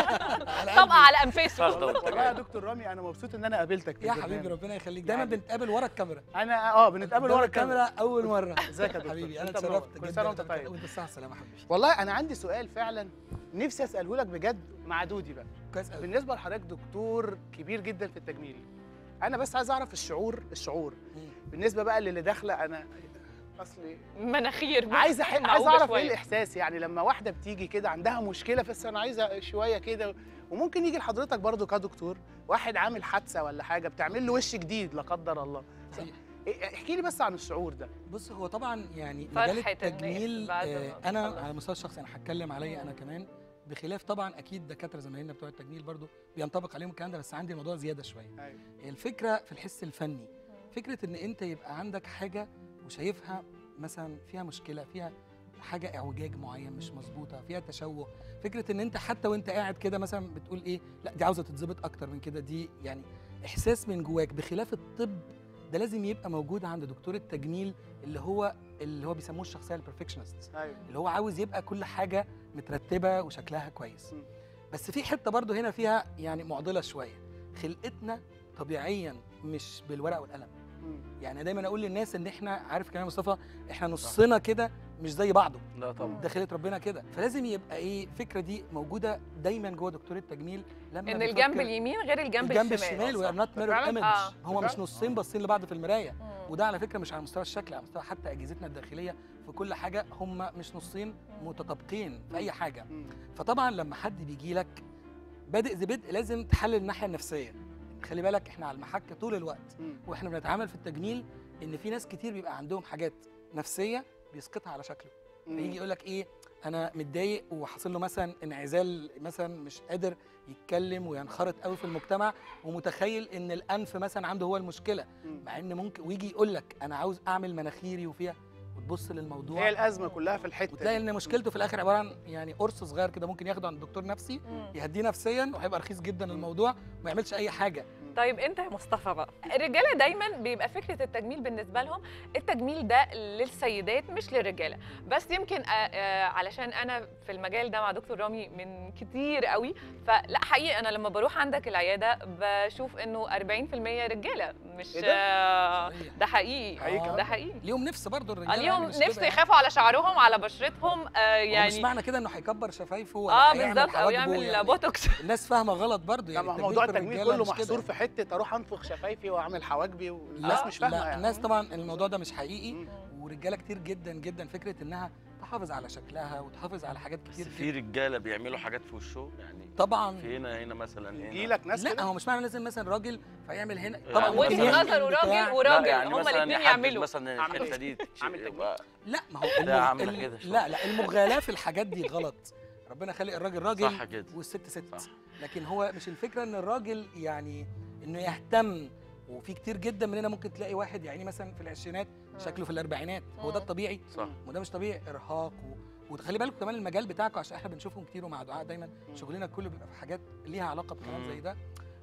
على طبقه قلبي. على انفاسه اتفضل انت والله يا جاي. دكتور رامي انا مبسوط ان انا قابلتك في يا البرنامج. حبيبي ربنا يخليك دايما يعني- بنتقابل ورا الكاميرا انا اه بنتقابل قدام ورا الكاميرا اول مره ازيك يا دكتور حبيبي انا أنت منور. اتشرفت كل جدا سنه وانت إنك- طيب وانت بالصحه والسلامه حبيبي والله انا عندي سؤال فعلا نفسي اساله لك بجد مع دودي بقى كويس قوي بالنسبه لحضرتك دكتور كبير جدا في التجميل انا بس عايز اعرف الشعور الشعور مم. بالنسبه بقى للي داخله انا اصلي مناخير بقى عايز أح... عايز معوجة اعرف شوية. ايه الاحساس يعني لما واحده بتيجي كده عندها مشكله بس انا عايزه شويه كده وممكن يجي لحضرتك برضو كدكتور واحد عامل حادثه ولا حاجه بتعمل له وش جديد لا قدر الله صحيح. إيه- احكي لي بس عن الشعور ده بص هو طبعا يعني فرحة مجال الناس التجميل بعد ما آه انا تخلص. على المستوى الشخصي انا هتكلم عليا انا كمان بخلاف طبعا اكيد دكاتره زمايلنا بتوع التجميل برضو بينطبق عليهم الكلام ده بس عندي الموضوع زياده شويه ايوه الفكره في الحس الفني فكره ان انت يبقى عندك حاجه وشايفها مثلا فيها مشكله فيها حاجه اعوجاج معين مش مظبوطه فيها تشوه فكره ان انت حتى وانت قاعد كده مثلا بتقول ايه لا دي عاوزه تتظبط اكتر من كده دي يعني احساس من جواك بخلاف الطب ده لازم يبقى موجود عند دكتور التجميل اللي هو اللي هو بيسموه الشخصيه البرفكشنست ايوه اللي هو عاوز يبقى كل حاجه مترتبه وشكلها كويس م. بس في حته برضو هنا فيها يعني معضله شويه خلقتنا طبيعيا مش بالورق والقلم مم. يعني دايما اقول للناس ان احنا عارف كمان يا مصطفى احنا نصنا كده مش زي بعضه لا طبعا ده خلقه ربنا كده فلازم يبقى ايه الفكره دي موجوده دايما جوه دكتور التجميل لما ان بيفكر- الجنب اليمين غير الجنب, الجنب الشمال الشمال وي ار نوت ميرور فعلاً؟ ايمج آه. هو مش فعلاً؟ نصين باصين لبعض في المرايه مم. وده على فكره مش على مستوى الشكل على مستوى حتى اجهزتنا الداخليه في كل حاجه هم مش نصين متطابقين في اي حاجه مم. فطبعا لما حد بيجي لك بادئ ذي بدء لازم تحلل الناحيه النفسيه خلي بالك احنا على المحك طول الوقت مم. واحنا بنتعامل في التجميل ان في ناس كتير بيبقى عندهم حاجات نفسيه بيسقطها على شكله مم. فيجي يقول لك ايه انا متضايق وحاصل له مثلا انعزال مثلا مش قادر يتكلم وينخرط قوي في المجتمع ومتخيل ان الانف مثلا عنده هو المشكله مم. مع ان ممكن ويجي يقول لك انا عاوز اعمل مناخيري وفيها وتبص هي للموضوع الازمه كلها في الحته وتلاقي دي. ان مشكلته في الاخر عباره عن يعني قرص صغير كده ممكن ياخده عند دكتور نفسي مم. يهديه نفسيا وهيبقى رخيص جدا الموضوع وما يعملش اي حاجه طيب انت يا مصطفى بقى الرجاله دايما بيبقى فكره التجميل بالنسبه لهم التجميل ده للسيدات مش للرجاله بس يمكن آه، آه، علشان انا في المجال ده مع دكتور رامي من كتير قوي فلا حقيقي انا لما بروح عندك العياده بشوف انه 40% رجاله مش إيه ده؟ آه، صحيح. ده حقيقي آه. ده حقيقي ليهم نفس برضه آه، الرجاله اليوم يعني مش نفسي كده يخافوا على شعرهم على بشرتهم آه يعني يعني مش معنى كده انه هيكبر شفايفه ولا اه هيعمل بالظبط او حواجبه يعمل يعني بوتوكس الناس فاهمه غلط برضه لا يعني ما هو التجميل موضوع في التجميل الرجالة كله مش كده. محصور في حته اروح انفخ شفايفي واعمل حواجبي والناس لا مش فاهمه لا يعني. الناس طبعا الموضوع ده مش حقيقي مم. ورجاله كتير جدا جدا فكره انها تحافظ على شكلها وتحافظ على حاجات بس كتير في رجاله بيعملوا حاجات في وشهم يعني طبعا في هنا هنا مثلا هنا يجي لك ناس لا كده هو مش معنى لازم مثلا راجل فيعمل هنا يعني طبعا وجهة ممكن يعمل نظر بتاع- وراجل لا وراجل يعني هما مثلا الاثنين يحدد يعملوا مثلا أعمل الحته إيه؟ دي أعمل تجميل. يبقى لا ما هو لا المغ- عاملة ال- كده شوية. لا لا المغالاة في الحاجات دي غلط ربنا خلق الراجل راجل صح كده والست ست صح. لكن هو مش الفكره ان الراجل يعني انه يهتم وفي كتير جدا مننا ممكن تلاقي واحد يعني مثلا في العشرينات شكله في الاربعينات هو ده مم. الطبيعي صح وده مش طبيعي ارهاق و... وتخلي بالكم كمان المجال بتاعكم عشان احنا بنشوفهم كتير ومع دعاء دايما شغلنا كله بيبقى في حاجات ليها علاقه بكلام مم. زي ده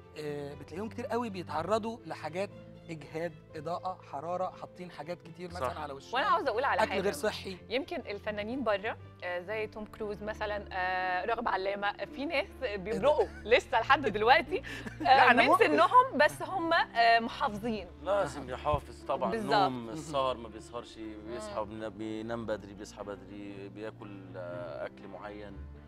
آه بتلاقيهم كتير قوي بيتعرضوا لحاجات اجهاد اضاءه حراره حاطين حاجات كتير مثلا صح. على وشهم وانا عاوزه اقول على اكل حاجه غير صحي يمكن الفنانين بره آه، زي توم كروز مثلا آه، رغب علامه في ناس بيمرقوا لسه لحد دلوقتي آه، لا، أنا من مؤمن. سنهم بس هم آه، محافظين لازم يحافظ طبعا بالظبط. نوم السهر ما بيسهرش بيصحى بن- بينام بدري بيصحى بدري بياكل آه، اكل معين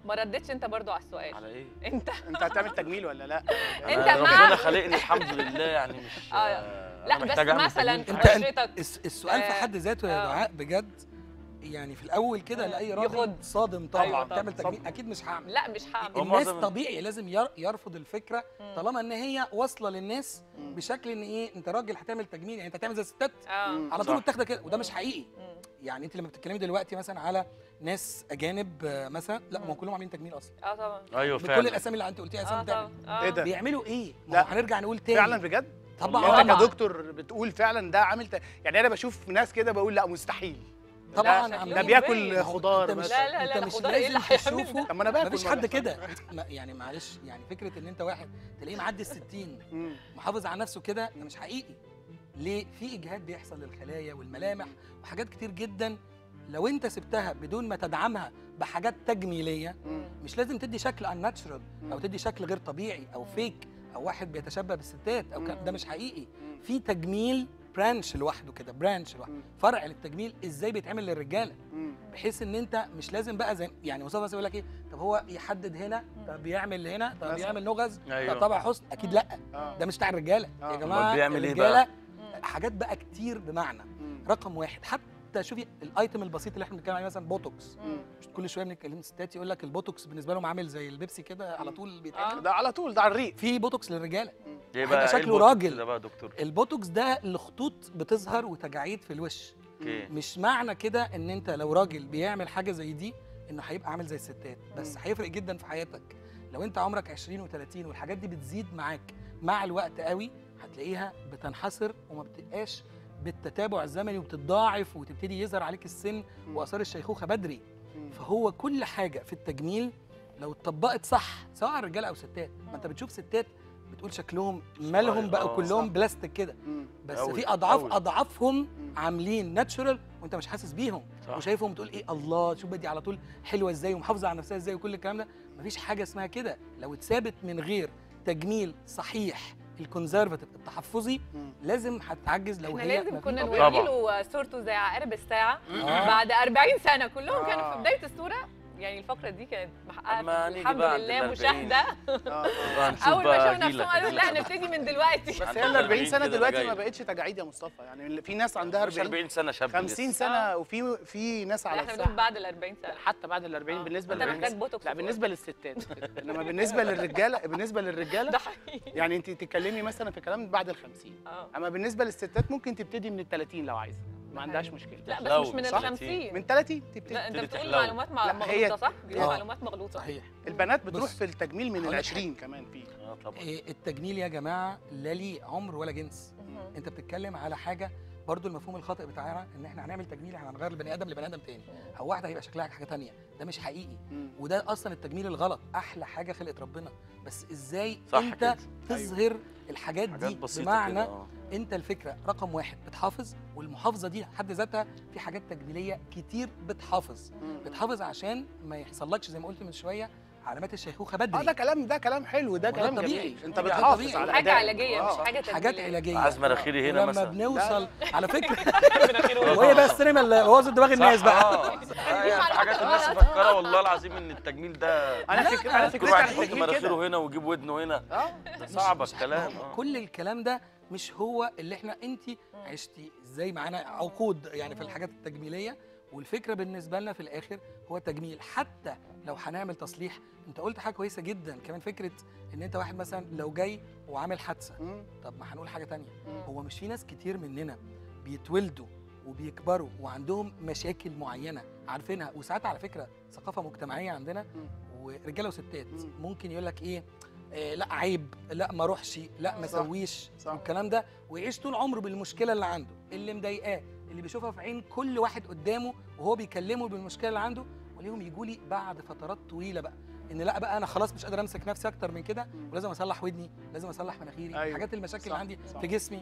ما ردتش انت برضو على السؤال على ايه انت انت هتعمل تجميل ولا لا انت أنا مع- ربنا خلقني الحمد لله يعني مش آه. آه، لا أنا بس محتاج أعمل مثلا تجميل في انت- حياتي. بشرتك الس- السؤال في آه، حد ذاته يا آه. دعاء بجد يعني في الاول كده مم. لاي راجل يخض. صادم طبعا أيوة طبعاً. تعمل تجميل اكيد مش هعمل لا مش هعمل هو الناس معظم- طبيعي لازم ير- يرفض الفكره مم. طالما ان هي واصله للناس مم. بشكل ان ايه انت راجل هتعمل تجميل يعني انت هتعمل زي الستات اه مم. على طول صح. متاخده كده وده مش مم. حقيقي مم. يعني انت لما بتتكلمي دلوقتي مثلا على ناس اجانب آه، مثلا لا ما مم. كلهم عاملين تجميل اصلا اه طبعا ايوه بكل فعلا الاسامي اللي انت قلتيها اه اسامي طبعا بتعمل آه. إيه ده؟ بيعملوا ايه؟ ما لا. هو هنرجع نقول تاني فعلا بجد طبعا انت طبعاً. كدكتور بتقول فعلا ده عامل ت... يعني انا بشوف ناس كده بقول لا مستحيل طبعا لا، عاملين ده شكلهم بياكل باين. خضار انت مش مثلا لا، لا، انت لا، مش خضار ايه اللي لازم هيعمل تشوفه طب ما انا باكل مفيش ما حد بيحصل. كده ما- يعني معلش يعني فكره ان انت واحد تلاقيه معدي ال 60 مم. محافظ على نفسه كده ده مش حقيقي ليه في اجهاد بيحصل للخلايا والملامح وحاجات كتير جدا لو انت سبتها بدون ما تدعمها بحاجات تجميليه مم. مش لازم تدي شكل الناتشرال او تدي شكل غير طبيعي او فيك او واحد بيتشبه بالستات او كان- ده مش حقيقي مم. في تجميل برانش لوحده كده برانش لوحده مم. فرع للتجميل ازاي بيتعمل للرجاله مم. بحيث ان انت مش لازم بقى زي يعني مصطفى مثلا يقول لك ايه طب هو يحدد هنا طب يعمل هنا طب مثلا. يعمل نغز أيوة. طب طبعا حسن اكيد لا اه ده مش بتاع الرجاله آه. يا أمال جماعه بيعمل إيه الرجاله مم. حاجات بقى كتير بمعنى مم. رقم واحد حتى شوفي الايتم البسيط اللي احنا بنتكلم عليه مثلا بوتوكس مم. مش كل شويه بنتكلم ستات يقول لك البوتوكس بالنسبه لهم عامل زي البيبسي كده على طول بيتعمل ده على طول ده على الريق في بوتوكس للرجاله ايه هيبقى بقى شكله إيه البوتوكس راجل. ده بقى يا دكتور البوتوكس ده لخطوط بتظهر وتجاعيد في الوش اوكي مش معنى كده ان انت لو راجل بيعمل حاجه زي دي انه هيبقى عامل زي الستات بس مم. هيفرق جدا في حياتك لو انت عمرك 20 و30 والحاجات دي بتزيد معاك مع الوقت قوي هتلاقيها بتنحصر وما بتبقاش بالتتابع الزمني وبتتضاعف وتبتدي يظهر عليك السن مم. واثار الشيخوخه بدري مم. فهو كل حاجه في التجميل لو اتطبقت صح سواء على الرجاله او ستات ما انت بتشوف ستات بتقول شكلهم مالهم صغير، بقوا آه، كلهم صح. بلاستيك كده مم. بس أوي، في اضعاف أوي. اضعافهم مم. عاملين ناتشورال وانت مش حاسس بيهم صح. وشايفهم تقول ايه الله شوف دي على طول حلوه ازاي ومحافظه على نفسها ازاي وكل الكلام ده مفيش حاجه اسمها كده لو اتثابت من غير تجميل صحيح الكونزرفاتيف التحفظي مم. لازم هتعجز لو احنا هي لازم مفيش- كنا طبعاً. نوري له صورته زي عقارب الساعه آه. بعد 40 سنه كلهم كانوا آه. في بدايه الصوره يعني الفقره دي كانت أما محققه نيجي الحمد بقى عند لله ال 40. مشاهده آه. هنشوف اول ما بقى شافوا أجيلك، نفسهم قالوا لا أجيلك. نبتدي من دلوقتي بس عندك هي ال 40 سنه كده ده دلوقتي جاي. ما بقتش تجاعيد يا مصطفى يعني في ناس عندها مش 40 40 سنه شاب 50 لسه. سنه وفي في ناس لا على احنا الساحه بنقول بعد ال 40 سنه حتى بعد ال 40 آه. بالنسبه انت للناس محتاج بوتوكس لا وفوق. بالنسبه للستات انما بالنسبه للرجاله بالنسبه للرجاله ده حقيقي يعني انت تتكلمي مثلا في كلام بعد ال 50 اه اما بالنسبه للستات ممكن تبتدي من ال 30 لو عايزه ما عندهاش مشكله لا تحلو بس مش من ال صح؟ 50 من 30 تبتدي لا انت تبتدي بتقول تحلو. معلومات مع- لا، هي- مغلوطه صح؟ دي آه. معلومات مغلوطه صحيح البنات بتروح بص، في التجميل من هقول ال لك 20 كمان فيه اه طبعا إيه التجميل يا جماعه لا ليه عمر ولا جنس مهم. انت بتتكلم على حاجه برضو المفهوم الخاطئ بتاعنا ان احنا هنعمل تجميل احنا هنغير البني ادم لبني ادم تاني او واحده هيبقى شكلها حاجه تانية ده مش حقيقي مم. وده اصلا التجميل الغلط احلى حاجه خلقت ربنا بس ازاي صح انت كده. تظهر الحاجات حاجات دي بسيطه بمعنى كده اه انت الفكره رقم واحد بتحافظ والمحافظه دي حد ذاتها في حاجات تجميليه كتير بتحافظ مم. بتحافظ عشان ما يحصلكش زي ما قلت من شويه علامات الشيخوخه اه بدري ده كلام ده كلام حلو ده ما ده كلام طبيعي. جميل انت ده بتحافظ طبيعي. على حاجه أدائك. علاجيه آه. مش حاجه حاجات تجميلية. علاجيه عايز مناخيري هنا ولما مثلا بنوصل على فكره مناخيره وهي بقى السينما اللي بوظت دماغ الناس صح، بقى اه آه، يعني في حاجات الناس مفكره والله العظيم ان التجميل ده انا فكر انا كل فكرتي واحد عن يحط التجميل كده مناخيره هنا ويجيب ودنه هنا اه ده صعب مش- الكلام هو اه كل الكلام ده مش هو اللي احنا انت عشتي ازاي معانا عقود يعني في الحاجات التجميليه والفكره بالنسبه لنا في الاخر هو تجميل حتى لو هنعمل تصليح انت قلت حاجه كويسه جدا كمان فكره ان انت واحد مثلا لو جاي وعامل حادثه مم. طب ما هنقول حاجه تانية مم. هو مش في ناس كتير مننا بيتولدوا وبيكبروا وعندهم مشاكل معينه عارفينها وساعات على فكره ثقافه مجتمعيه عندنا مم. ورجاله وستات مم. ممكن يقول لك ايه آه لا عيب لا ما اروحش لا ما صح. اسويش صح. والكلام ده ويعيش طول عمره بالمشكله اللي عنده اللي مضايقاه اللي بيشوفها في عين كل واحد قدامه وهو بيكلمه بالمشكله اللي عنده وليهم يجوا لي بعد فترات طويله بقى ان لا بقى انا خلاص مش قادر امسك نفسي اكتر من كده مم. ولازم اصلح ودني لازم اصلح مناخيري أيوة. حاجات المشاكل صح، اللي عندي صح. في جسمي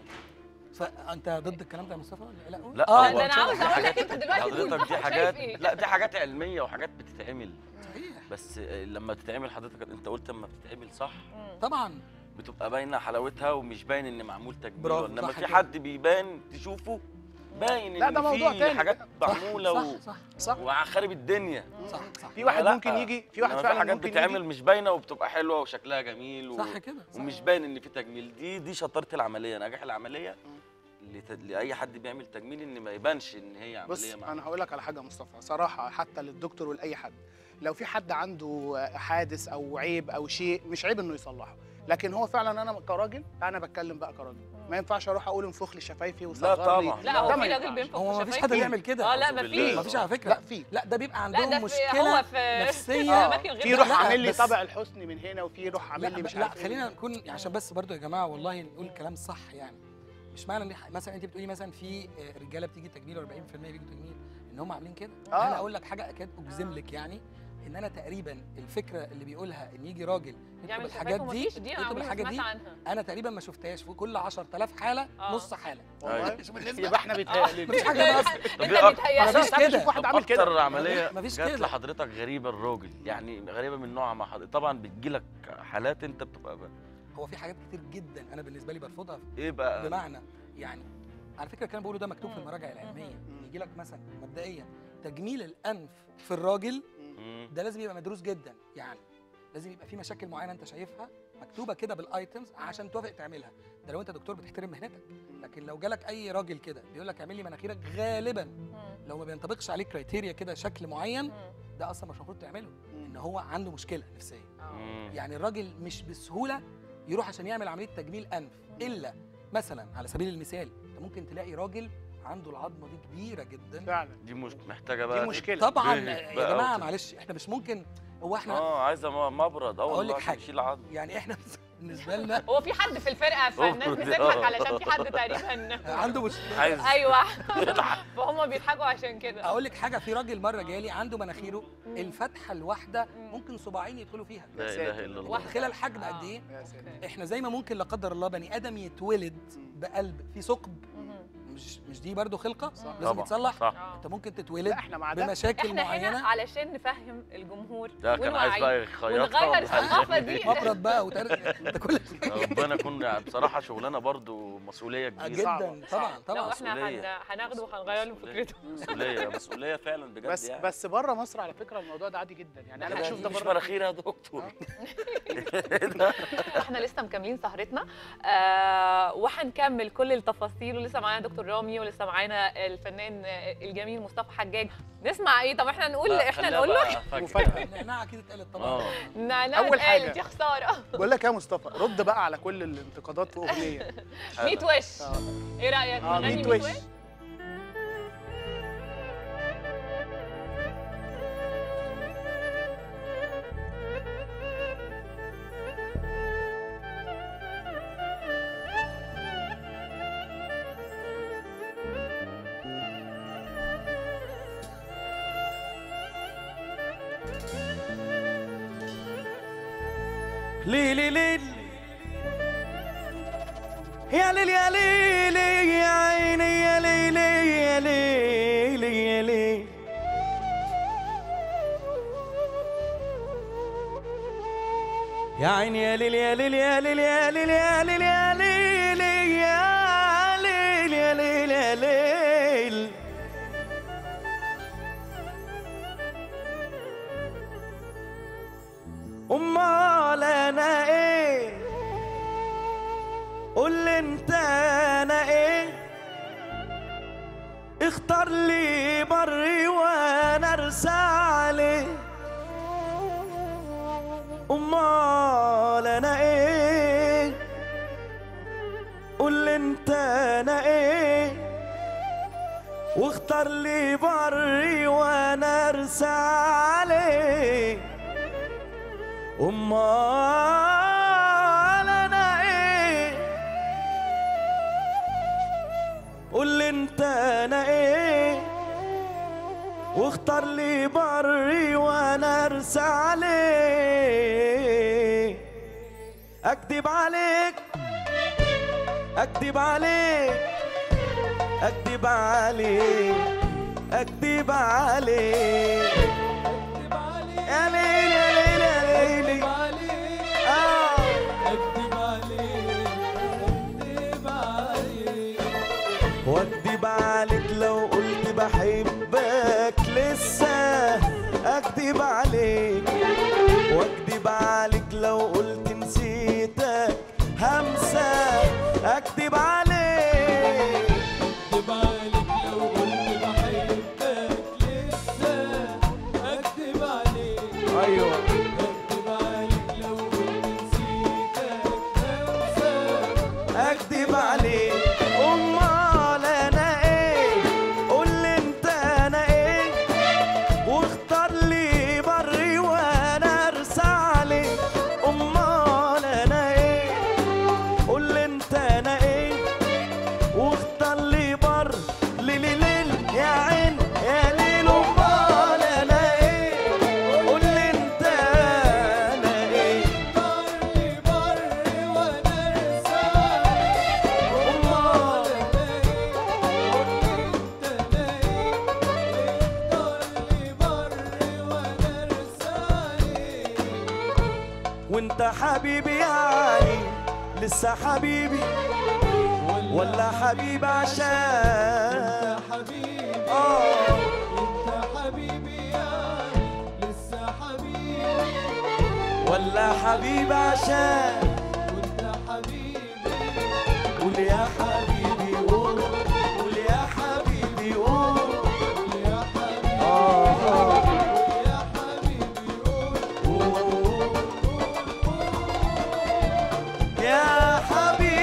فانت ضد الكلام ده يا مصطفى ولا لا قول. لا اه هو ده انا عاوز دي اقول حاجات- لك انت دلوقتي قول حضرتك دي صح، حاجات شايف ايه؟ لا دي حاجات علميه وحاجات بتتعمل صحيح بس آه، لما بتتعمل حضرتك انت قلت لما بتتعمل صح مم. طبعا بتبقى باينه حلاوتها ومش باين ان معمول تجميل برافو، انما صح في كده. حد بيبان تشوفه باين لا، ان ده موضوع في تاني. حاجات معموله و... صح صح صح وخارب الدنيا صح صح في واحد لا، ممكن يجي في واحد إنما فعلا في حاجات ممكن بتتعمل يجي مش باينه وبتبقى حلوه وشكلها جميل و... صح كده صح. ومش باين ان في تجميل دي دي شطاره العمليه نجاح العمليه لت... لاي حد بيعمل تجميل ان ما يبانش ان هي بص عمليه معمولة. انا هقول لك على حاجه يا مصطفى صراحه حتى للدكتور ولاي حد لو في حد عنده حادث او عيب او شيء مش عيب انه يصلحه لكن هو فعلا انا كراجل انا بتكلم بقى كراجل ما ينفعش اروح اقول انفخ لي شفايفي وصغر طبعا. لي لا لا، هو ده في ما راجل ينفعش. بينفخ هو في ما فيش حد شفايفه. بيعمل كده اه لا أعوذ ما بالله. فيش ما فيش على فكره لا في لا ده بيبقى لا عندهم ده في مشكله هو في نفسيه في آه، اماكن غير في روح لا، عامل لي بس- طبع الحسن من هنا وفي روح عامل لي لا, مش لا عارف إيه. خلينا نكون عشان بس برضو يا جماعه والله نقول الكلام الصح يعني مش معنى ان إح- مثلا انت بتقولي مثلا في آه، رجاله بتيجي تجميل و40% بيجوا تجميل ان هم عاملين كده آه. انا اقول لك حاجه اكاد اجزم لك يعني ان انا تقريبا الفكره اللي بيقولها ان يجي راجل يطلب يعمل الحاجات شفايفه دي مفيش دي انا يطلب عمري ما الحاجات سمعت دي عنها انا تقريبا ما شفتهاش في كل 10000 حاله آه. نص حاله والله شوف بالنسبة- يبقى احنا بيتهيألي مفيش حاجه بس طب انت إيه أك- بتهيألي مفيش بس أنا كده. بشوف واحد طب عامل كده اكتر عمليه مفيش جات كده. لحضرتك غريبه الراجل يعني غريبه من نوعها مع حضرتك طبعا بتجيلك حالات انت بتبقى بقى. هو في حاجات كتير جدا انا بالنسبه لي برفضها ايه بقى بمعنى يعني على فكره الكلام بقوله ده مكتوب في مم. المراجع العلميه مم. يجي لك مثلا مبدئيا تجميل الانف في الراجل مم. ده لازم يبقى مدروس جدا يعني لازم يبقى في مشاكل معينه انت شايفها مكتوبه كده بالايتمز عشان توافق تعملها ده لو انت دكتور بتحترم مهنتك لكن لو جالك اي راجل كده بيقول لك اعمل لي مناخيرك غالبا لو ما بينطبقش عليه كرايتيريا كده شكل معين ده اصلا مش المفروض تعمله ان هو عنده مشكله نفسيه مم. يعني الراجل مش بسهوله يروح عشان يعمل عمليه تجميل انف الا مثلا على سبيل المثال انت ممكن تلاقي راجل عنده العظمه دي كبيره جدا فعلا دي مش محتاجه بقى دي مشكله طبعا جهد يا بقى جماعه وت- معلش احنا مش ممكن هو احنا اه عايزه م- مبرد اه أقول والله لك عشان حاجة. يشيل عظم يعني احنا بالنسبه لنا هو في حد في الفرقه فالناس أوه، بتضحك آه. علشان في حد تقريبا عنده مشكله عايز ايوه فهم بيضحكوا عشان كده اقول لك حاجه في راجل مره جالي عنده مناخيره الفتحه الواحده ممكن صباعين يدخلوا فيها لا يا اله ساتر. الا الله واحدة. متخيله الحجم آه. قد ايه يا ساتر. احنا زي ما ممكن لا قدر الله بني ادم يتولد بقلب في ثقب مهم. مش مش دي برضو خلقه صح. لازم طبعا يتصلح صح آه. انت ممكن لا تتولد احنا مع ده بمشاكل احنا هنا معينه علشان نفهم الجمهور ده كان عايز ونوعي بقى يخيطها ونغير الثقافه دي مبرد بقى وتر... انت كل ربنا يكون يعني بصراحه شغلانه برضو مسؤوليه كبيره صعبة. جدا طبعا لو طبعا احنا مسؤولية. هن- هناخده وهنغير له مسؤولية. فكرته مسؤوليه مسؤوليه فعلا بجد بس يعني بس بره مصر على فكره الموضوع ده عادي جدا يعني انا ده بشوف ده مش بره مناخير يا دكتور احنا لسه مكملين سهرتنا آه وهنكمل كل التفاصيل ولسه معانا دكتور رامي ولسه معانا الفنان الجميل مصطفى حجاج نسمع ايه طب احنا نقول احنا نقول له مفاجأة. النعناع اكيد اتقالت طبعا اه نعناع أول اتقال، حاجة. دي خساره بقول لك يا مصطفى رد بقى على كل الانتقادات في اغنيه 100 وش آه. ايه رايك اه نغني 100 100 وش ليلي ليل يا ليل يا ليل يا عيني يا ليل يا ليل يا ليل يا عيني يا ليل يا ليل يا ليل يا ليل يا ليل يا ليل يا ليل يا ليل يا ليل امال انا ايه قول لي انت انا ايه اختار لي بري وانا ارسى عليه امال انا ايه قول لي انت انا ايه واختار لي بري وانا ارسى عليه امال انا ايه قول لي انت انا ايه واختار لي بري وانا ارسى عليه اكدب عليك اكدب عليك اكدب عليك اكدب عليك يا ليل يا ليل يا ليل آه. واكدب واكدب عليك لو قلت بحبك لسه اكدب عليك واكدب عليك لو قلت نسيتك همسة اكدب عليك اكدب عليك لو قلت بحبك لسه اكدب عليك ايوه اكدب عليك لو قلت نسيتك همسة اكدب عليك امال انا ايه قول لي انت انا ايه واختار لي بري وانا ارسى عليك امال انا ايه قول لي انت انا ايه واختار لي بر ليلي ليل يا عين يا ليل امال انا ايه قول لي انت انا ايه اختار لي بر وانا ارسالك امال انا ايه قلت انت انا ايه اختار لي بر وانا ارسالك وانت حبيبي يعني لسه حبيبي ولا حبيب عشان انت حبيبي اه انت حبيبي يا لسه حبيبي ولا حبيب عشان وانت حبيبي قول يا حبيبي قول قول يا حبيبي قول قول يا حبيبي اه آه. قول يا حبيبي قول قول. يا حبيبي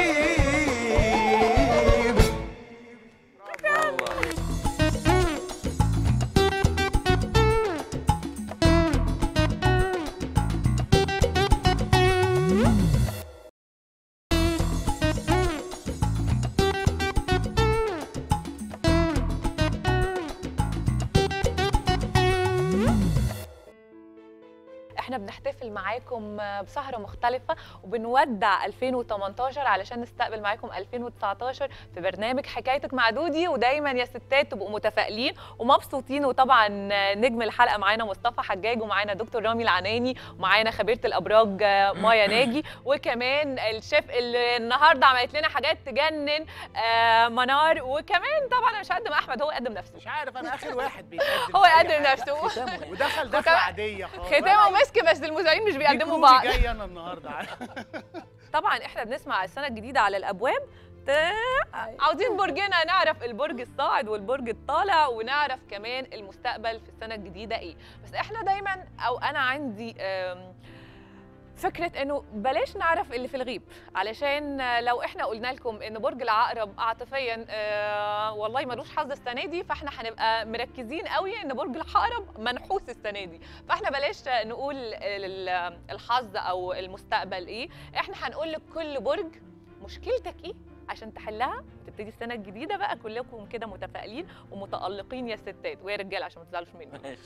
احنا بنحتفل معاكم بسهرة مختلفة وبنودع 2018 علشان نستقبل معاكم 2019 في برنامج حكايتك مع دودي ودايما يا ستات تبقوا متفائلين ومبسوطين وطبعا نجم الحلقة معانا مصطفى حجاج ومعانا دكتور رامي العناني ومعانا خبيرة الأبراج مايا ناجي وكمان الشيف اللي النهارده عملت لنا حاجات تجنن آه، منار وكمان طبعا مش قد ما احمد هو قدم نفسه مش عارف انا اخر واحد بيقدم هو في أي يقدم حاجة. نفسه ختامه ودخل دخله ختام- عاديه خالص ختامه ومسك بس المذيعين مش بيقدموا بعض جاي انا النهارده طبعا احنا بنسمع السنه الجديده على الابواب تا- عاوزين برجنا نعرف البرج الصاعد والبرج الطالع ونعرف كمان المستقبل في السنه الجديده ايه بس احنا دايما او انا عندي آم، فكره انه بلاش نعرف اللي في الغيب علشان لو احنا قلنا لكم ان برج العقرب عاطفيا آه، والله ملوش حظ السنه دي فاحنا هنبقى مركزين قوي ان برج العقرب منحوس السنه دي فاحنا بلاش نقول ال- الحظ او المستقبل ايه احنا هنقول لك كل برج مشكلتك ايه عشان تحلها تبتدي السنه الجديده بقى كلكم كده متفائلين ومتالقين يا ستات ويا رجاله عشان ما تزعلوش مني ماشي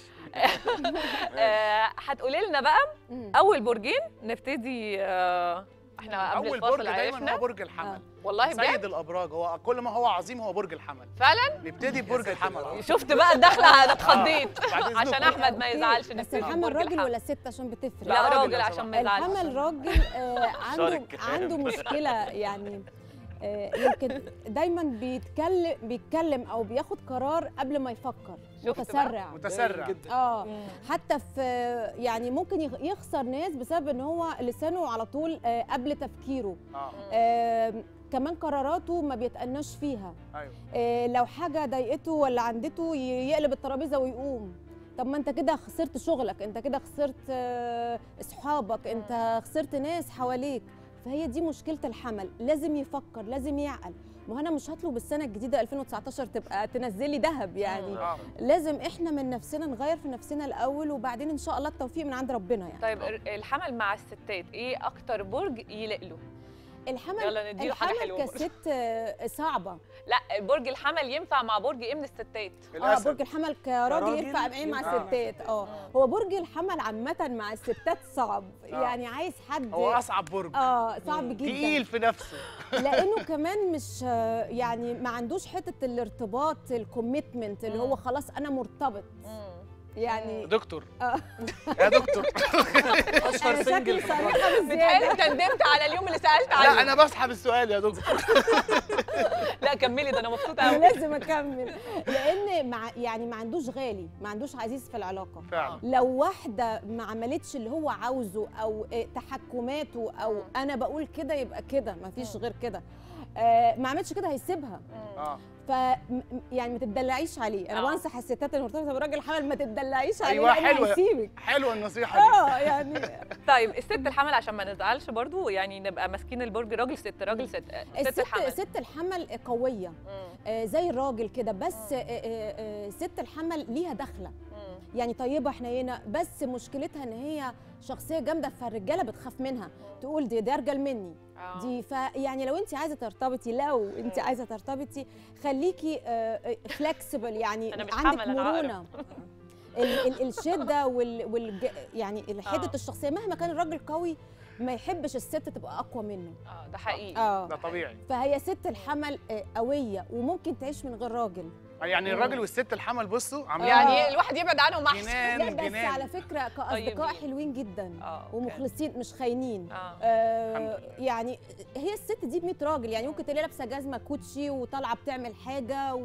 آه، هتقولي لنا بقى مم. اول برجين نبتدي آه، احنا قبل اول الفاصل برج دايما عرفنا هو برج الحمل والله سيد بجد الابراج هو كل ما هو عظيم هو برج الحمل فعلا نبتدي ببرج الحمل آه. شفت بقى الدخله انا اتخضيت بعد إذنكم. عشان احمد ما يزعلش بس نبتدي الحمل ببرج راجل الحمل ولا ست عشان بتفرق لا راجل راجل لو عشان ما يزعلش الحمل راجل آه عنده شارك. عنده مشكله يعني آه يمكن دايما بيتكلم بيتكلم او بياخد قرار قبل ما يفكر شفت متسرع متسرع اه مم. حتى في يعني ممكن يخ- يخسر ناس بسبب ان هو لسانه على طول آه قبل تفكيره اه آه كمان قراراته ما بيتأناش فيها ايوه آه، لو حاجه ضايقته ولا عندته ي- يقلب الترابيزه ويقوم طب ما انت كده خسرت شغلك انت كده خسرت آه، اصحابك انت خسرت ناس حواليك فهي دي مشكله الحمل لازم يفكر لازم يعقل ما هو انا مش هطلب السنه الجديده 2019 تبقى تنزلي ذهب يعني اه لازم احنا من نفسنا نغير في نفسنا الاول وبعدين ان شاء الله التوفيق من عند ربنا يعني طيب الحمل مع الستات ايه اكتر برج يليق له الحمل يلا نديله حاجه الحمل حلوه برضه. كست آه، صعبه لا برج الحمل ينفع مع برج ايه من الستات اه الاسد برج الحمل كراجل كراجل ينفع معاه مع ينفع. الستات اه هو برج الحمل عامه مع الستات صعب يعني عايز حد هو اصعب برج اه صعب جدا تقيل في نفسه لانه كمان مش آه، يعني ما عندوش حته الارتباط الكوميتمنت اللي هو مم. خلاص انا مرتبط مم. يعني دكتور آه. يا دكتور اشهر انا سنجل شكلي في صريحه الرقم. متهيألي بزياده انت ندمت على اليوم اللي سالت عليه لا انا بسحب السؤال يا دكتور لا كملي ده انا مبسوطه انا قوي لازم اكمل لان مع يعني ما عندوش غالي ما عندوش عزيز في العلاقه فعلا لو واحده ما عملتش اللي هو عاوزه او آه، تحكماته او مم. انا بقول كده يبقى كده ما فيش غير كده آه، ما عملتش كده هيسيبها اه ف م- يعني ما تتدلعيش عليه انا آه. بنصح الستات المرتبطه بالراجل حمل ما تتدلعيش عليه أيوة، لأنه حلوة. هيسيبك حلوه النصيحه دي اه يعني طيب الست الحمل عشان ما نزعلش برضو يعني نبقى ماسكين البرج راجل ست راجل ست ست الست الحمل ست الحمل قويه مم. آه، زي الراجل كده بس آه، آه، آه، ست الحمل ليها دخله مم. يعني طيبه حنينه بس مشكلتها ان هي شخصيه جامده فالرجاله بتخاف منها تقول دي ده ارجل مني آه. دي فيعني لو انت عايزه ترتبطي لو انت مم. عايزه ترتبطي خليكي فلكسبل يعني أنا مش عندك حمل، أنا عقرب. مرونه ال- ال- الشده وال, وال يعني حده آه. الشخصيه مهما كان الراجل قوي ما يحبش الست تبقى اقوى منه اه ده حقيقي اه ده طبيعي فهي ست الحمل آه، قويه وممكن تعيش من غير راجل يعني الراجل والست الحمل بصوا عاملين يعني الواحد يبعد عنهم احسن جنان لا بس جنان على فكره كاصدقاء طيبين. حلوين جدا اه أوكي. ومخلصين مش خاينين اه آه الحمد لله. يعني هي الست دي ب 100 راجل يعني ممكن تلاقي لابسه جزمه كوتشي وطالعه بتعمل حاجه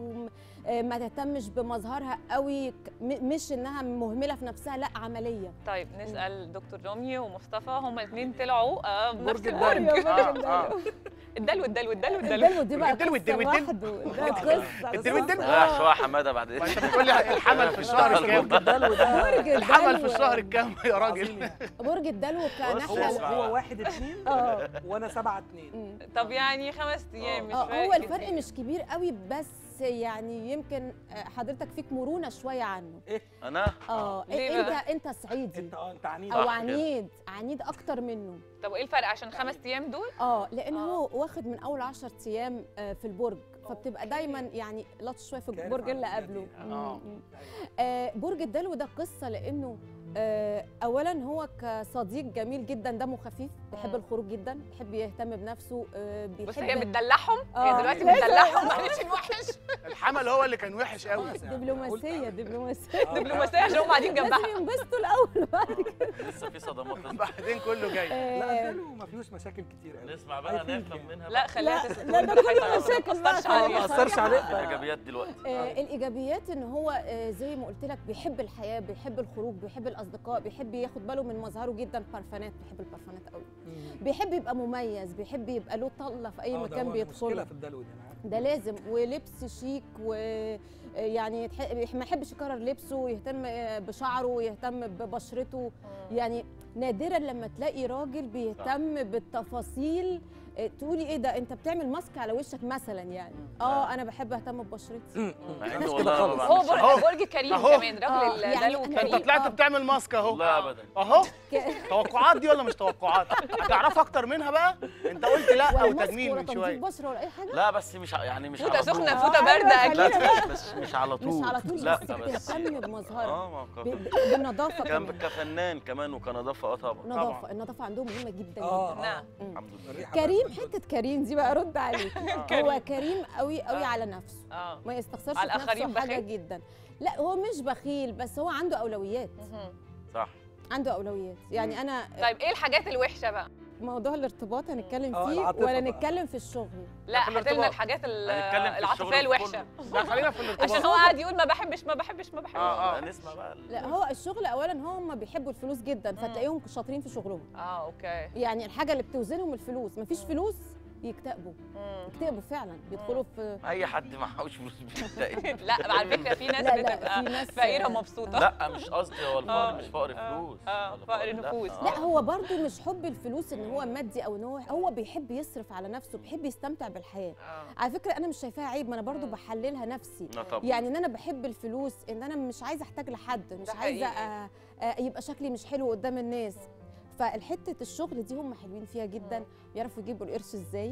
وما تهتمش بمظهرها قوي ك- م- مش انها مهمله في نفسها لا عمليه طيب نسال دكتور رامي ومصطفى هما الاثنين طلعوا آه بنفس برج البرج الدلو. اه اه الدلو الدلو الدلو الدلو الدلو دي بقى الدلو قصه والدلو والدلو. لوحده ده قصه الدلو والدلو. قصة. رايح شويه حماده بعد ما انت اذنك بتقول لي الحمل في الشهر الكام الدلو ده برج الحمل في الدلو. الشهر الكام يا عظيم راجل يعني. برج الدلو هو كنحله هو واحد اتنين اه وانا سبعة اتنين مم. طب يعني خمس ايام مش اه فارق هو الفرق كتير. مش كبير قوي بس يعني يمكن آه، حضرتك فيك مرونه شويه عنه انا اه ليه انت بقى؟ انت صعيدي انت اه انت عنيد او صح كده. عنيد عنيد اكتر منه طب وايه الفرق عشان خمس ايام دول اه لان آه. هو واخد من اول 10 ايام آه، في البرج فبتبقى أوكي. دايما يعني لطش شويه في كارف البرج عن اللي الجديد. قبله آه. مم. آه، برج الدلو ده قصه لانه آه، اولا هو كصديق جميل جدا دمه خفيف بيحب مم. الخروج جدا بيحب يهتم بنفسه آه، بيحب بص هي بتدلعهم آه. هي دلوقتي لازم. بتدلعهم معلش الوحش الحمل هو اللي كان وحش قوي خلاص يعني. دبلوماسيه دبلوماسيه دبلوماسيه عشان هم قاعدين جنبها لازم ينبسطوا الاول بعد كده لسه في صدمات بعدين كله جاي لا آه، الدلو ما فيهوش مشاكل كتير قوي نسمع I بقى think نفهم يعني. منها لا بقى. خليها لا تس- لا ده تقول كله حاجة مشاكل ما تأثرش بقى عليها. ما تأثرش عليك. الايجابيات دلوقتي آه الايجابيات ان هو آه زي ما قلت لك بيحب الحياه بيحب الخروج بيحب الاصدقاء بيحب ياخد باله من مظهره جدا بارفانات بيحب البارفانات قوي مم. بيحب يبقى مميز بيحب يبقى له طله في اي آه، ده مكان هو بيدخله مشكلة في الدلو دي انا عارف ده لازم ولبس شيك و آه، يعني يتح- ما يحبش يكرر لبسه يهتم آه، بشعره يهتم ببشرته يعني نادرا لما تلاقي راجل بيهتم بالتفاصيل آه، تقولي ايه ده انت بتعمل ماسك على وشك مثلا يعني اه انا بحب اهتم ببشرتي مع مش انه كده والله ما خالص. هو بعملش أهو. برج برج كريم أهو. كمان راجل آه، يعني الدلو أنا- انت كريم طلعت آه. بتعمل ماسك اهو والله ابدا اهو ك- توقعات دي ولا مش توقعات هتعرف اكتر منها بقى انت قلت لا ولا او ماسك تجميل ولا من تنظيف شويه بشره ولا اي حاجه لا بس مش ع- يعني مش فوطه على طول سخنه آه، فوطه أيوة، بارده خلينا اكيد بقى. لا بس مش على طول مش على طول لا بس بس بتهتم بمظهرك اه ما هو ب- ك- ب- بالنظافه كان كمان كفنان كمان وكنظافه اه طبعا نظافه النظافه عندهم مهمه جدا اه جدا نعم. مم. الحمد لله الريحة كريم بقى. حته كريم دي بقى رد عليك هو كريم قوي قوي آه. على نفسه اه ما يستخسرش على في الآخرين نفسه حاجه بخيل؟ جدا لا هو مش بخيل بس هو عنده اولويات مهم. صح عنده اولويات يعني انا طيب ايه الحاجات الوحشه بقى موضوع الارتباط هنتكلم آه، فيه العاطفة ولا بقى. نتكلم في الشغل لا في هات لنا الارتباط. الحاجات ال- هنتكلم في العاطفيه الشغل الوحشه لا خلينا في الارتباط عشان هو قاعد يقول ما بحبش ما بحبش ما بحبش آه، آه. لا، نسمع بقى ال- لا هو الشغل اولا هم بيحبوا الفلوس جدا فتلاقيهم شاطرين في شغلهم اه اوكي يعني الحاجه اللي بتوزنهم الفلوس مفيش فلوس يكتئبوا مم. يكتئبوا فعلا بيدخلوا في اي حد معهوش فلوس بيكتئب لا على فكره في ناس لا، لا، بتبقى في ناس- فقيره مبسوطه لا مش قصدي هو آه، الفقر مش فقر آه، فلوس آه، ولا فقر لا، نفوس. آه. لا هو برضو مش حب الفلوس ان هو مادي او ان هو هو بيحب يصرف على نفسه بيحب يستمتع بالحياه آه. على فكره انا مش شايفاها عيب ما انا برضو مم. بحللها نفسي لا طبعا يعني ان انا بحب الفلوس ان انا مش عايزه احتاج لحد مش ده عايزه حقيقي. آه آه يبقى شكلي مش حلو قدام الناس فالحته الشغل دي هم حلوين فيها جدا بيعرفوا يجيبوا القرش ازاي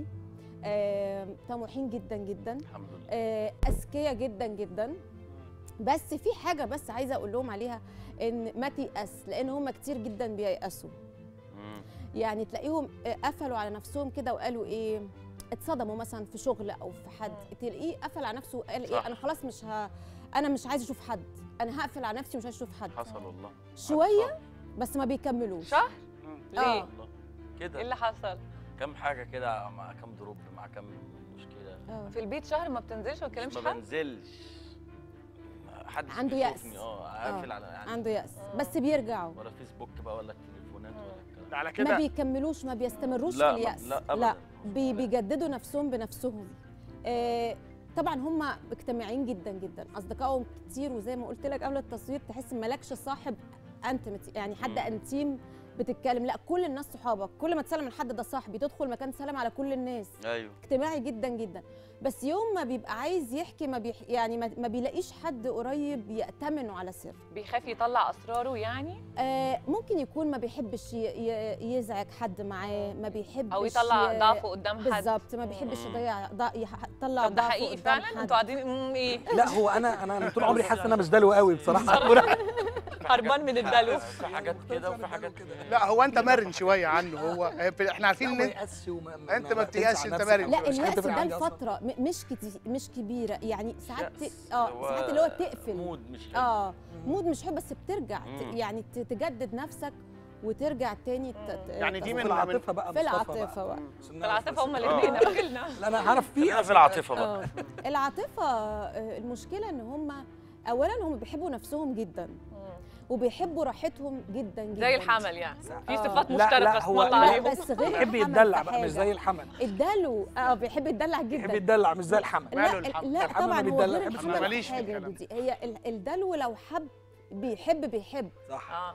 آه طموحين جدا جدا الحمد لله آه، اذكياء جدا جدا بس في حاجه بس عايزه اقول لهم عليها ان ما تيأس لان هم كتير جدا بييأسوا مم. يعني تلاقيهم آه، قفلوا على نفسهم كده وقالوا ايه اتصدموا مثلا في شغل او في حد تلاقيه قفل على نفسه وقال صح. ايه انا خلاص مش ه... انا مش عايزه اشوف حد انا هقفل على نفسي ومش عايزه اشوف حد حصل والله شويه بس ما بيكملوش شهر مم. ليه آه. والله ايه كده اللي حصل كم حاجه كده مع كم دروب مع كم مشكله آه. في البيت شهر ما بتنزلش وما بتكلمش ما حد بنزلش حد عنده يأس. اه قافل على يعني عنده يأس آه. بس بيرجعوا ولا فيسبوك بقى ولا التليفونات ولا الكلام على ما كده بيكملوش ما بيستمروش لا، في ما- اليأس لا أبداً. بي بيجددوا نفسهم بنفسهم آه طبعا هم اجتماعيين جدا جدا اصدقائهم كتير وزي ما قلت لك قبل التصوير تحس مالكش صاحب انتمتي يعني حد مم. انتيم بتتكلم لا كل الناس صحابك كل ما تسلم من حد ده صاحبي تدخل مكان تسلم على كل الناس ايوه اجتماعي جدا جدا بس يوم ما بيبقى عايز يحكي ما بيح يعني ما, ما بيلاقيش حد قريب يأتمنه على سر بيخاف يطلع اسراره يعني آه ممكن يكون ما بيحبش ي- ي- يزعج حد معاه ما بيحبش او يطلع ي- ضعفه قدام حد بالظبط ما بيحبش مم. يضيع ضع- يح- يطلع طب ده ضعفه حقيقي قدام فعلا حد. انتوا قاعدين مم، ايه لا هو انا انا أنا طول عمري حاسس ان انا مش دلو قوي بصراحه هربان من الدلو في حاجات كده وفي حاجات كده لا هو انت مرن شويه عنه هو احنا عارفين ان ما انت يأسش وما أنت ما بتنسى بتيأسش، عن أنت نفسك. مرن. لا مش اليأس هتفرق ده عندي أصلاً. لفترة م- مش كتير مش كبيرة يعني ساعات يأس. ت- اه هو ساعات اللي هو تقفل مود مش حلو اه مود مش حلو بس بترجع ت- مم. يعني ت- تجدد نفسك وترجع تاني ت- ت- يعني دي في من- العاطفه بقى في مصطفى العاطفة بقى عشان في نعرف العاطفه بس. هما آه. الاثنين راجلنا لا انا عارف في خلينا في العاطفه بقى اه العاطفة آه، المشكلة ان هم اولا هم بيحبوا نفسهم جدا وبيحبوا راحتهم جدا جدا زي الحمل يعني في آه. صفات لا، مشتركه لا، اسم هو- الله لا، عليهم بس غير بيحب الحمل يتدلع في بقى مش زي حاجة. الحمل الدلو اه بيحب يتدلع بيحب جدا يتدلع مش زي الحمل لا ماله ال- الحمل؟ لا الحمل طبعا ما هو بيتدلعش. غير أنا الحمل ماليش في في حاجه الكلام دي هي ال- الدلو لو حب بيحب بيحب صح اه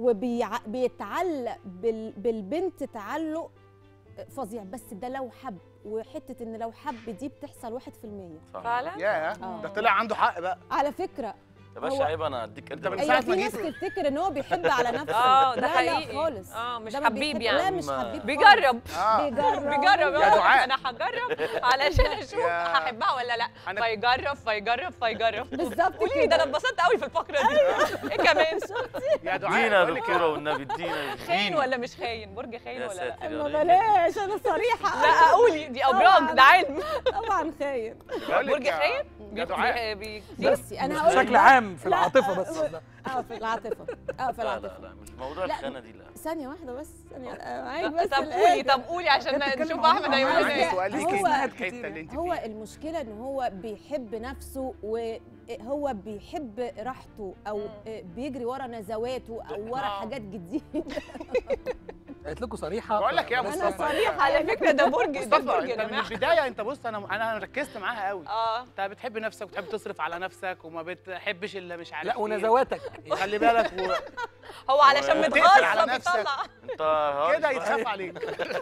وبيتعلق بال بالبنت تعلق فظيع بس ده لو حب وحته ان لو حب دي بتحصل 1% صح. فعلا ياه آه. ده طلع عنده حق بقى على فكره يا باشا هو- عيب انا اديك انت من ايوه ساعة في ما ناس جيت. تفتكر ان هو بيحب على نفسه اه ده لا حقيقي لا خالص اه مش ده ما حبيب بيحب- يعني لا مش ما- حبيب خالص. بيجرب اه بيجرب بيجرب يا دعاء. انا هجرب علشان اشوف يا- هحبها ولا لا أنا- فيجرب فيجرب فيجرب بالظبط قولي لي ده انا اتبسطت قوي في الفقره دي ايه كمان يا دعاء ادينا يا بقول لك دكتوره والنبي ادينا خاين اديني. ولا مش خاين برج خاين يا ولا لا ساتر يا ما رب. بلاش انا صريحه لا قولي دي ابراج ده علم طبعا خاين بقول لك برج يا- خاين يا دعاء بي- بي- بصي انا هقول بشكل عام في لا، العاطفه بس اه في العاطفه اه في لا لا العاطفه لا مش موضوع لا. الخانه دي لا ثانيه واحده بس ثانيه آه، معاك بس طب الآية. قولي طب قولي عشان هي بتتكلم نشوف عن- احمد عن هيقول عندي ايه هو- سؤال ليكي هو- في الحته اللي انت هو فيها المشكله ان هو بيحب نفسه وهو بيحب راحته او مم. بيجري ورا نزواته او ورا آه. حاجات جديده قلت لكم صريحه بقول لك يا بس- مصطفى صريحة. على فكره ده برج ده مصطفى برج يا انت من جماعه البدايه انت بص انا انا ركزت معاها قوي اه انت بتحب نفسك وتحب تصرف على نفسك وما بتحبش الا مش عارف لا إيه. ونزواتك خلي بالك و... هو علشان وتقفل متغاظ على نفسك. فبيطلع انت هاي كده بقى. يتخاف عليك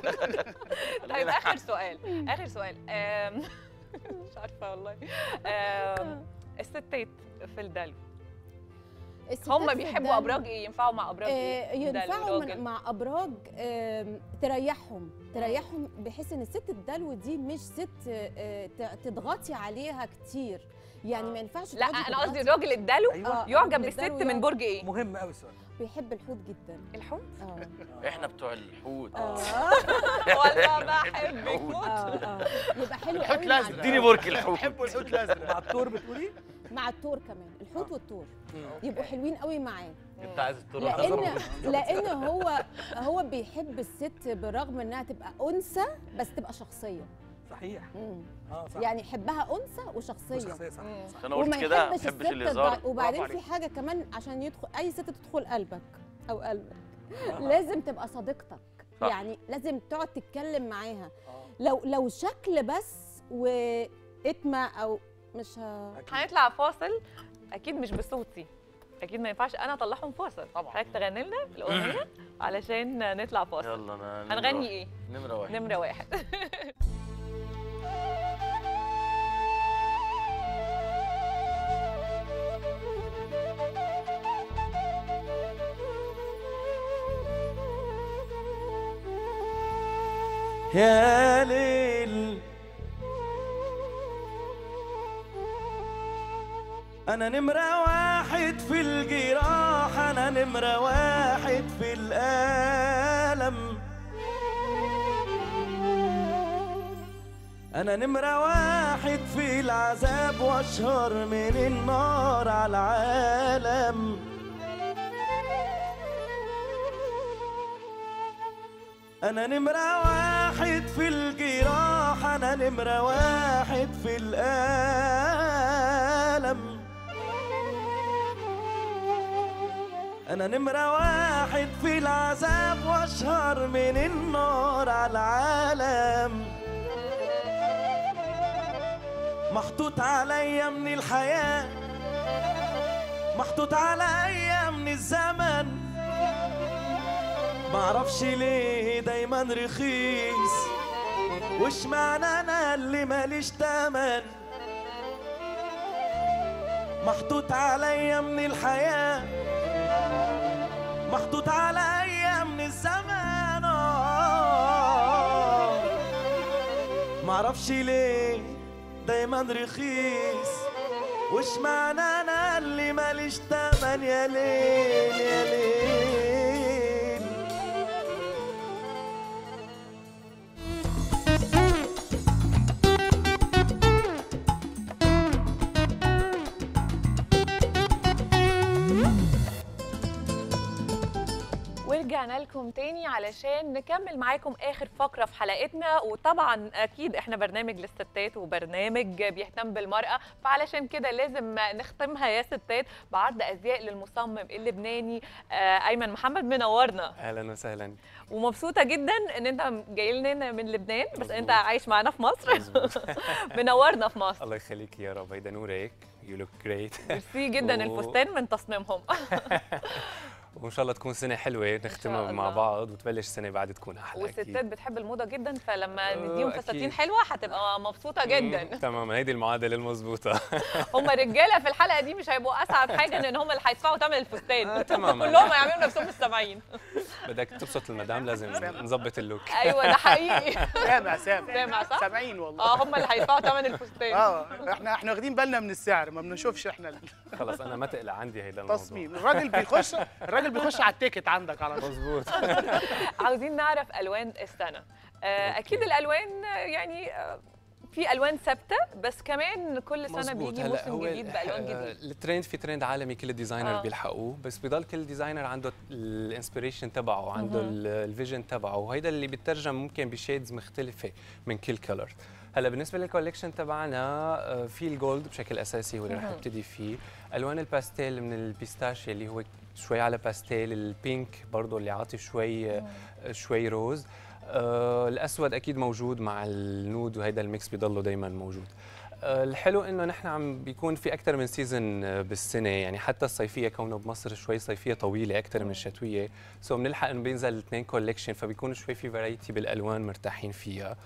طيب اخر سؤال اخر سؤال آم، مش عارفه والله آم، الستات في الدلو الستات هم في بيحبوا الدلو، ابراج ايه ينفعوا مع ابراج آه، ايه دلو، ينفعوا راجل. من- مع ابراج آم، تريحهم تريحهم بحيث ان الست الدلو دي مش ست آه، ت- تضغطي عليها كتير يعني ما ينفعش لا تقعدي انا قصدي تضغطي. الراجل الدلو ايوه يعجب الراجل بالست الدلو من يعجب. برج ايه مهم قوي السؤال بيحب الحوت جدا الحوت اه احنا بتوع الحوت اه والله بنحب بحبك الحوت. موت اه اه يبقى حلو الحوت قوي مع لازم. اديني برك الحوت بحبوا الحوت الازرق مع الدور بتقولي مع التور كمان الحوت والتور يبقوا حلوين قوي معاه انت عايز الطرق لان لان هو هو بيحب الست بالرغم انها تبقى انثى بس تبقى شخصيه صحيح مم. اه صح يعني يحبها انثى وشخصيه وشخصيه صح مم. صح. عشان انا قلت وما كده ما يحبش بحبش الست الهزار الضع- وبعدين برافو في حاجه كمان عشان يدخل اي ست تدخل قلبك او قلبك آه. لازم تبقى صديقتك صح. يعني لازم تقعد تتكلم معاها آه. لو لو شكل بس واتمه او مش ه... أكيد. هنطلع فاصل اكيد مش بصوتي اكيد ما ينفعش انا اطلعهم فاصل طبعا. حضرتك تغني لنا الاغنيه علشان نطلع فاصل يلا انا نمرة هنغني واحد. ايه نمرة واحد نمره واحد يا ليل أنا نمرة واحد في الجراح أنا نمرة واحد في الألم أنا نمرة واحد في العذاب وأشهر من النار على العالم أنا نمرة واحد في الجراح أنا نمرة واحد في الألم أنا نمرة واحد في العذاب وأشهر من النار على العالم محطوط عليا من الحياة محطوط عليا من الزمن معرفش ليه دايما رخيص وش معنى انا اللي ماليش تمن محطوط عليا من الحياة محطوط عليا من الزمن آه. معرفش ليه دايما رخيص وش معنى انا اللي ماليش تمن يا ليل يا ليل ورجعنا لكم تاني علشان نكمل معاكم اخر فقره في حلقتنا وطبعا اكيد احنا برنامج للستات وبرنامج بيهتم بالمراه فعلشان كده لازم نختمها يا ستات بعرض ازياء للمصمم اللبناني آه، ايمن محمد منورنا اهلا وسهلا ومبسوطه جدا ان انت جاي لنا من لبنان بس انت مظبوط. عايش معانا في مصر مظبوط. منورنا في مصر الله يخليك يا رب هيدا نورك يو لوك جريت ميرسي جدا و- الفستان من تصميمهم وان شاء الله تكون سنه حلوه نختمها مع الله. بعض وتبلش سنه بعد تكون احلى والستات بتحب الموضه جدا فلما آه، نديهم فساتين أكيد. حلوه هتبقى مبسوطه جدا مم، تماما هيدي المعادله المظبوطه هم الرجاله في الحلقه دي مش هيبقوا اسعد حاجه لان هم اللي هيدفعوا ثمن الفستان آه، تماماً. كلهم هيعملوا نفسهم السامعين بدك تبسط المدام لازم نظبط اللوك ايوه ده حقيقي سامع سامع سامع صح؟ سامعين والله اه هم اللي هيدفعوا ثمن الفستان اه احنا احنا واخدين بالنا من السعر ما بنشوفش احنا خلص انا ما تقلق عندي هيدا الموضوع التصميم الراجل بيخش الراجل بيخش على التيكت عندك على طول مظبوط عاوزين نعرف الوان السنه آه، اكيد الالوان آه، يعني آه، في الوان ثابته بس كمان كل سنه مظبوط. بيجي هلا موسم هو جديد بالوان آه، جديد الترند في ترند عالمي كل الديزاينر آه. آه. بيلحقوه بس بضل كل ديزاينر عنده الانسبريشن تبعه عنده مهم. ال- الفيجن تبعه وهيدا اللي بيترجم ممكن بشيدز مختلفه من كل كلر هلا بالنسبه للكوليكشن تبعنا آه، في الجولد بشكل اساسي هو اللي رح مهم. نبتدي فيه الوان الباستيل من البيستاشيا اللي هو شوي على باستيل البينك برضه اللي عاطي شوي آه، شوي روز آه الاسود اكيد موجود مع النود وهيدا الميكس بيضله دائما موجود آه، الحلو انه نحن عم بيكون في اكثر من سيزون آه، بالسنه يعني حتى الصيفيه كونه بمصر شوي صيفيه طويله اكثر من الشتويه سو بنلحق انه بينزل اثنين كوليكشن فبيكون شوي في فرايتي بالالوان مرتاحين فيها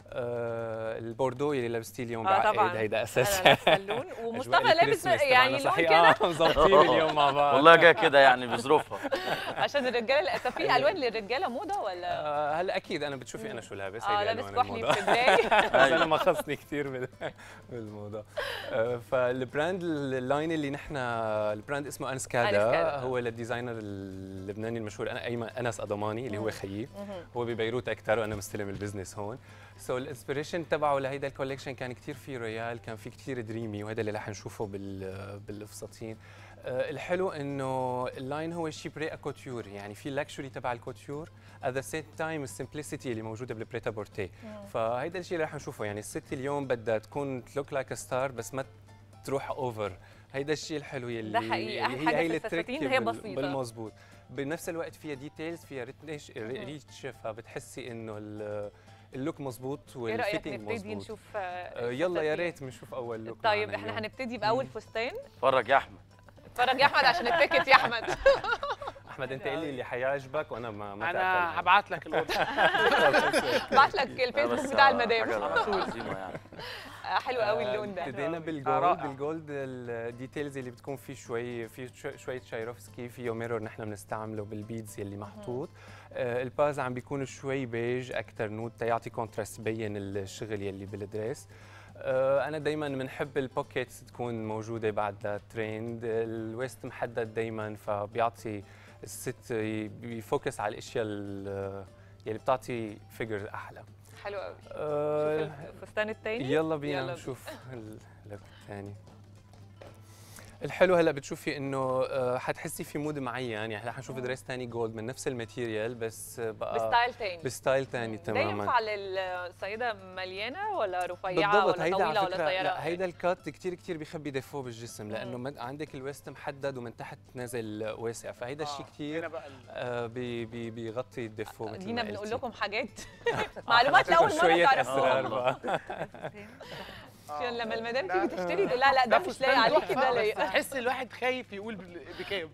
آه البوردو اللي لابستيه اليوم اه بعقد طبعا هيدا أنا اساسي لابسة اللون ومصطفى أجواء لابس الكريسماس يعني تبعنا لون صحيح. كده آه، مظبطين اليوم مع بعض والله جاي كده يعني بظروفها عشان الرجاله للاسف في الوان للرجاله موضه ولا آه، هلا اكيد انا بتشوفي انا شو لابس اه هيدي لابس ألوان كحلي الموضة. بسداي بس انا ما خصني كثير بال- بالموضوع آه، فالبراند اللاين اللي نحن البراند اسمه انسكادا أنسكادا. هو للديزاينر اللبناني المشهور انا ايمن انس اضماني اللي هو مم. خيي مهم. هو ببيروت اكثر وانا مستلم البزنس هون سو الانسبريشن تبعه لهيدا الكوليكشن كان كثير في رويال كان في كثير دريمي وهذا اللي رح نشوفه بال بالفساتين آه، الحلو انه اللاين هو شي بري كوتيور يعني في اللكشري تبع الكوتيور ات ذا سيم تايم السمبلسيتي اللي موجوده بالبريتا بورتي فهيدا الشيء اللي رح نشوفه يعني الست اليوم بدها تكون تلوك لايك ستار بس ما تروح اوفر هيدا الشيء الحلو يلي ده حقيقي. أحلى اللي حاجة هي في التريك الفساتين هي بال- بسيطة. بالمظبوط بنفس الوقت فيها ديتيلز فيها ريتش ريتش فبتحسي انه ال- اللوك مظبوط ايه رايك والفيتنج نبتدي مظبوط نشوف آه، يلا يا ريت بنشوف اول لوك طيب معنا احنا اليوم. هنبتدي باول فستان اتفرج يا احمد اتفرج يا احمد عشان التيكت يا احمد احمد انت قل لي اللي حيعجبك وانا ما ما انا هبعت لك الاوردر ابعت لك الفيسبوك بس بتاع حاجة المدام عظيمة يعني آه، حلو قوي اللون ده ابتدينا بالجولد رائع. بالجولد الديتيلز اللي بتكون فيه شوي في شو- شويه شايروفسكي فيه ميرور نحن بنستعمله بالبيدز يلي محطوط آه، الباز عم بيكون شوي بيج اكثر نود تيعطي كونتراست بين الشغل يلي بالدريس آه، انا دائما بنحب البوكيتس تكون موجوده بعد ترند الويست محدد دائما فبيعطي الست بيفوكس على الاشياء ال- يلي بتعطي فيجر احلى حلو قوي آه، شوف الفستان التاني يلا بينا يلا نشوف اللوك الثاني الحلو هلا بتشوفي انه آه، حتحسي في مود معين يعني هلا حنشوف دريس ثاني جولد من نفس الماتيريال بس بقى بستايل تاني بستايل ثاني ده تماما ينفع للسيده مليانه ولا رفيعه بالضبط ولا هيدا طويله على ولا فكره قصيره لا هيدا الكات كتير كتير بيخبي ديفو بالجسم لانه مم. من عندك الويست محدد ومن تحت نازل واسع فهيدا الشيء هنا كتير بقى ال- آه بي بي بيغطي الديفو مثل دينا ما بنقول قلتي. لكم حاجات معلومات لاول مره شويه تعرفوها اسرار آه. بقى عشان لما المدام ده- تيجي تشتري تقول لها لا ده مش فستان لاقي عليكي تحفة، ده بس لايق تحس الواحد خايف يقول بال- بكام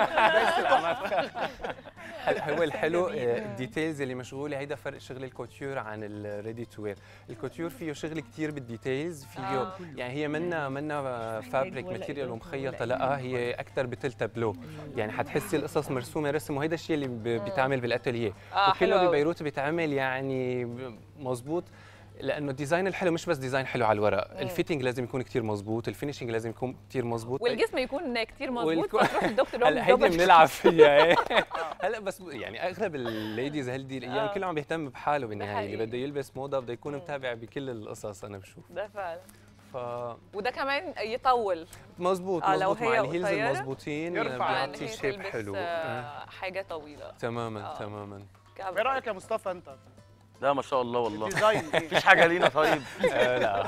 هل- هو الحلو آه، الديتيلز اللي مشغوله هيدا فرق شغل الكوتيور عن الريدي تو وير الكوتيور فيه شغل كتير بالديتيلز فيه آه. يعني هي منا منا فابريك ماتيريال ومخيطه لا هي اكثر بتل تابلو يعني حتحسي القصص مرسومه رسم وهيدا الشيء اللي ب- بيتعمل بالاتelier اه حلو وكله قوي. ببيروت بيتعمل يعني مظبوط لانه الديزاين الحلو مش بس ديزاين حلو على الورق الفيتنج لازم يكون كتير مظبوط الفينيشنج لازم يكون كتير مظبوط والجسم يكون كتير مظبوط والكو- فتروح الدكتور هلا هيدي بنلعب فيها ايه هلا بس يعني اغلب الليديز هالدي الايام آه. كله عم بيهتم بحاله بالنهايه اللي حقيقي. بده يلبس موضه بده يكون متابع بكل القصص انا بشوف ده فعلا ف وده كمان يطول مظبوط آه، لو مظبوط هي مع الهيلز قصيرة، المظبوطين يرفع عن ان بيعطي هي شيب تلبس حلو آه. آه، حاجه طويله تماما آه. تماما كعب. ايه رايك يا مصطفى انت لا ما شاء الله والله ديزاين ايه مفيش حاجه لينا طيب آه، لا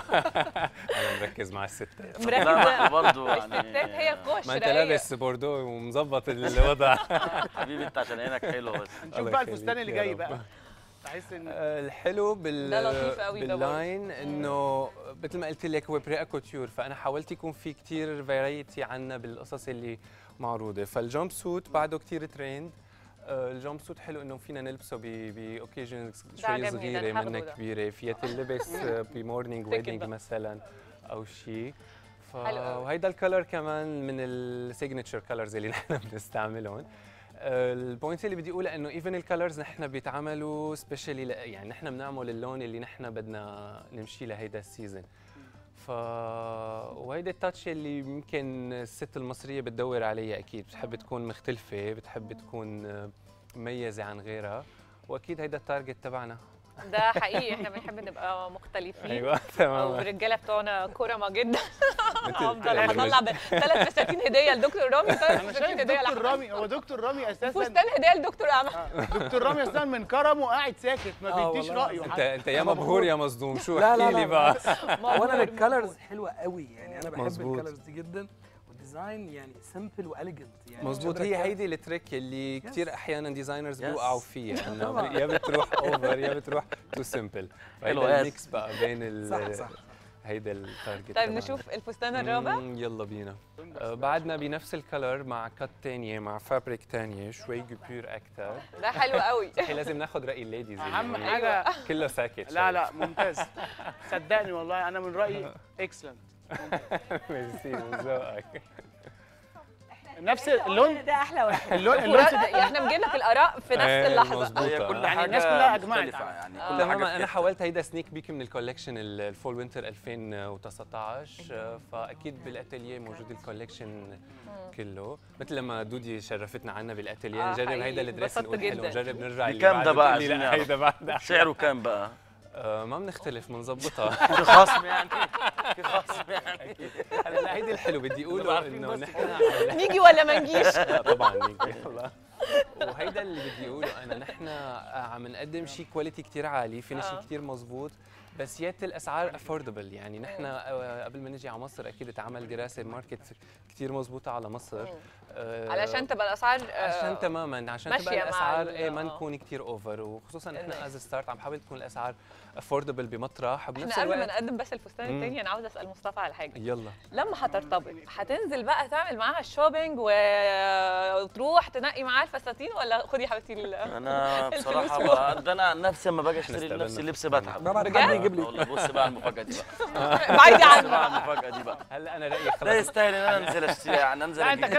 انا مركز مع الستات لا ما احنا مركزه برضه يعني الستات هي قشره ما انت هي. لابس بوردو ومظبط الوضع حبيبي انت عشان عينك حلوه بس نشوف الله بقى يخليك الفستان اللي يا جاي رب. بقى تحس ان آه، الحلو بال ده لطيف قوي ده برضه. باللاين انه مثل ما قلت لك هو بري كوتيور فانا حاولت يكون في كتير فرايتي عنا بالقصص اللي معروضه فالجامب سوت بعده كتير تريند الجامب سوت حلو انه فينا نلبسه باوكيجنز شوي عجبني، ده صغيره نحبه منا ده. كبيره فيها تلبس بمورنينج تكت ويدنج بقى. مثلا او شيء ف... حلو قوي. وهيدا الكلر كمان من السيجنتشر كلرز اللي نحن بنستعملهم آه، البوينت اللي بدي اقولها انه ايفن الكلرز نحن بيتعملوا سبيشالي يعني نحن بنعمل اللون اللي نحن بدنا نمشي لهيدا السيزون ف وهيدا التاتش اللي يمكن الست المصريه بتدور عليها اكيد بتحب تكون مختلفه بتحب تكون آه، مميزه عن غيرها واكيد هيدا التارجت تبعنا ده حقيقي احنا بنحب نبقى مختلفين ايوه تماما والرجاله بتوعنا كرمه جدا مثل افضل يعني اطلع بثلاث فساتين هديه لدكتور رامي ثلاث انا فساتين شايف هديه دكتور لحد رامي هو دكتور رامي اساسا فستان هديه لدكتور اعمى دكتور رامي اساسا من كرمه قاعد ساكت ما آه بيديش والله رايه انت حتى. انت يا مبهور يا مصدوم شو لا، لا، احكي لي لا. بقى اولا الكالرز حلوه قوي يعني انا بحب مظبوط. الكالرز دي جدا والديزاين يعني سمبل واليجنت يعني مزبوط مش هي قادرة هيدي التريك اللي كثير احيانا ديزاينرز Yes. بيوقعوا فيها انه طبعاً. يا بتروح اوفر يا بتروح تو سمبل حلو فهيدا yes. الميكس بقى بين ال صح صح هيدا التارجت طيب تبعنا. نشوف الفستان الرابع مم، يلا بينا آه، بعدنا بنفس الكلر مع كات تانية مع فابريك تانية شوي جبير اكثر ده حلو قوي صحيح لازم ناخذ راي الليديز اهم يعني حاجه كله ساكت لا لا ممتاز صدقني والله انا من رايي اكسلنت ميرسي من ذوقك نفس اللون ده احلى واحد اللون اللون احنا بنجيب لك الاراء في نفس إيه، اللحظه مظبوط. هي كل يعني حاجه الناس كلها أجمعت مختلفة على- يعني آه. كل حاجه تماما في انا حتة. حاولت هيدا سنيك بيك من الكولكشن الفول وينتر 2019 آه، فاكيد بالاتelier موجود الكولكشن كله مثل لما دودي شرفتنا عنا بالاتelier آه، نجرب حقيقي. هيدا الدريس انبسطت نقول حلو جدا. نجرب نرجع اللي بكام ده بعده بقى تقول لي عشان لا نعرف؟ هيدا بعد سعره كام بقى؟ آه ما بنختلف بنظبطها في خصم يعني في خصم يعني هلا هيدي الحلو بدي اقوله عارفين انه بس. نحن نيجي ولا ما نجيش لا طبعا نيجي يلا وهيدا اللي بدي اقوله انا نحن عم نقدم شيء كواليتي كتير عالي فينيشنج آه. كتير مزبوط بس يات الاسعار افوردبل يعني نحن آه، قبل ما نجي على مصر اكيد اتعمل دراسه ماركت كتير مزبوطه على مصر آه، علشان تبقى الاسعار آه، عشان تماما عشان ماشية تبقى مع الاسعار ال- ايه ما آه. نكون كتير اوفر وخصوصا احنا الناس. از ستارت عم بحاول تكون الاسعار افوردبل بمطرح احنا بنفس قبل ما الوقت نقدم بس الفستان مم. التاني انا عاوزه اسال مصطفى على حاجه يلا لما هترتبط هتنزل بقى تعمل معاها الشوبينج و- وتروح تنقي معاها الفساتين ولا خدي يا حبيبتي ال- انا الفلوس بصراحه فوق. بقى ده انا عن نفسي لما باجي اشتري استقبلنا لنفسي لبس فستان. بتعب ببعت بجد؟ حد يجيب لي والله بص بقى المفاجاه دي بقى بعيدي بص عنه بقى المفاجاه دي بقى هلا انا رايي لا خلص يستاهل ان انا انزل اشتري يعني انزل لا انت أجيب. كده هتغير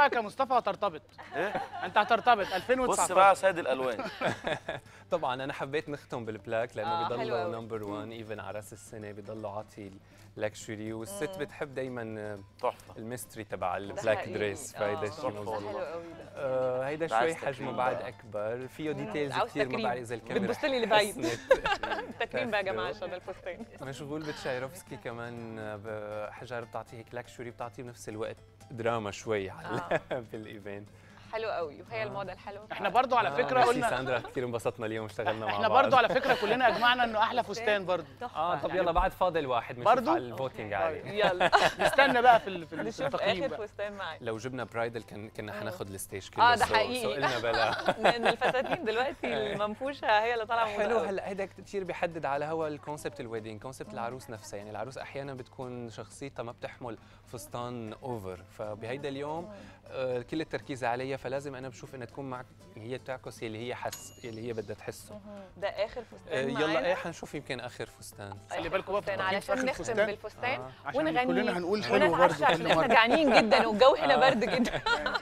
بقى كمصطفى هترتبط ايه انت هترتبط بص 2019 بقى سيد الالوان طبعا انا حبيت نختم بالبلاك لانه آه، حلو بيضلوا أوي. نمبر 1 ايفن على راس السنه بيضلوا عاطي اللكشري والست مم. بتحب دائما تحفه الميستري تبع ده البلاك حقيقي. دريس آه، فهيدا ده الشيء تحفة مظبوط حلو قوي ده آه هيدا ده عايز شوي حجمه تكريم بعد بقى. اكبر فيه ديتيلز عاوز كثير ما تكريم. بعرف اذا الكاميرا بتبص لي لبعيد. حسنت. تكريم بقى يا جماعه تحفة. عشان الفستان مشغول بتشايروفسكي كمان ب- حجر بتعطيه هيك لكشوري بتعطيه بنفس الوقت دراما شوي على بالايفنت حلو قوي وهي آه. الموضه الحلوه احنا برضو على آه، فكره ميرسي قلنا ساندرا كثير انبسطنا اليوم اشتغلنا مع احنا بعض برضو على فكره كلنا اجمعنا انه احلى فستان برضو اه طب يلا بعد فاضل واحد بنشوف برضو؟ على الفوتنج عليه يلا نستنى بقى في ال- في ال- في نشوف التقييم اخر بقى فستان معاك لو جبنا برايدل كان كنا آه. حناخد الستيج كله اه ده سو- حقيقي. سو قلنا بلا لان الفساتين دلوقتي المنفوشه هي اللي طالعه موضة حلو قوي. هلا هيدا كثير بيحدد على هو الكونسبت الويدنج كونسبت العروس نفسها يعني العروس احيانا بتكون شخصيتها ما بتحمل فستان اوفر فبهيدا اليوم آه كل التركيز عليها فلازم انا بشوف انها تكون معك هي بتعكس اللي هي حس اللي هي بدها تحسه ده اخر آه فستان يلا معانا. ايه حنشوف يمكن اخر فستان خلي آخر بالكم بقى في فستان التقييم في علشان آخر نختم الفستان. بالفستان آه. عشان ونغني كلنا هنقول حلو ونتعشى برضو عشان كل احنا مره جعانين جدا والجو هنا آه. برد جدا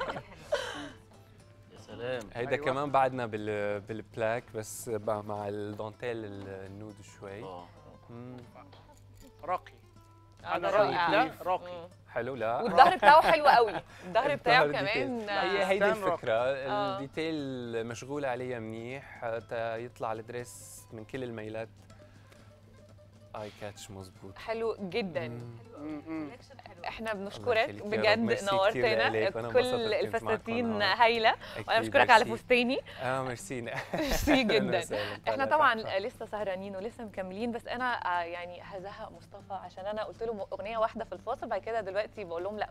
يا سلام هيدا أيوة. كمان بعدنا بال بالبلاك بس ب- مع الدانتيل النود شوي اه مم. راقي آه، انا ده راقي رائع. ده راقي مم. حلو لا والظهر بتاعه حلو قوي الظهر بتاعه الظهر كمان ديتيل. هي هيدي فستان راقي. الفكرة آه. الديتيل مشغول عليها منيح حتى يطلع الدريس من كل الميلات اي كاتش مزبوط حلو جدا مم. م- م. احنا الله بنشكرك يخليك يا رب. بجد ميرسي كتير نورتنا لإلك وأنا انبسطت كل كنت معكم الفساتين النهاردة. هايله وانا أكيد، بشكرك على ميرسي. فستاني اه ميرسي ميرسي أهلاً جدا وسهلاً. احنا طلع طبعا تحفة. لسه سهرانين ولسه مكملين بس انا آه، يعني هزهق مصطفى عشان انا قلت له اغنيه واحده في الفاصل بعد كده دلوقتي بقول لهم لا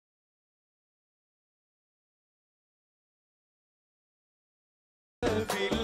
في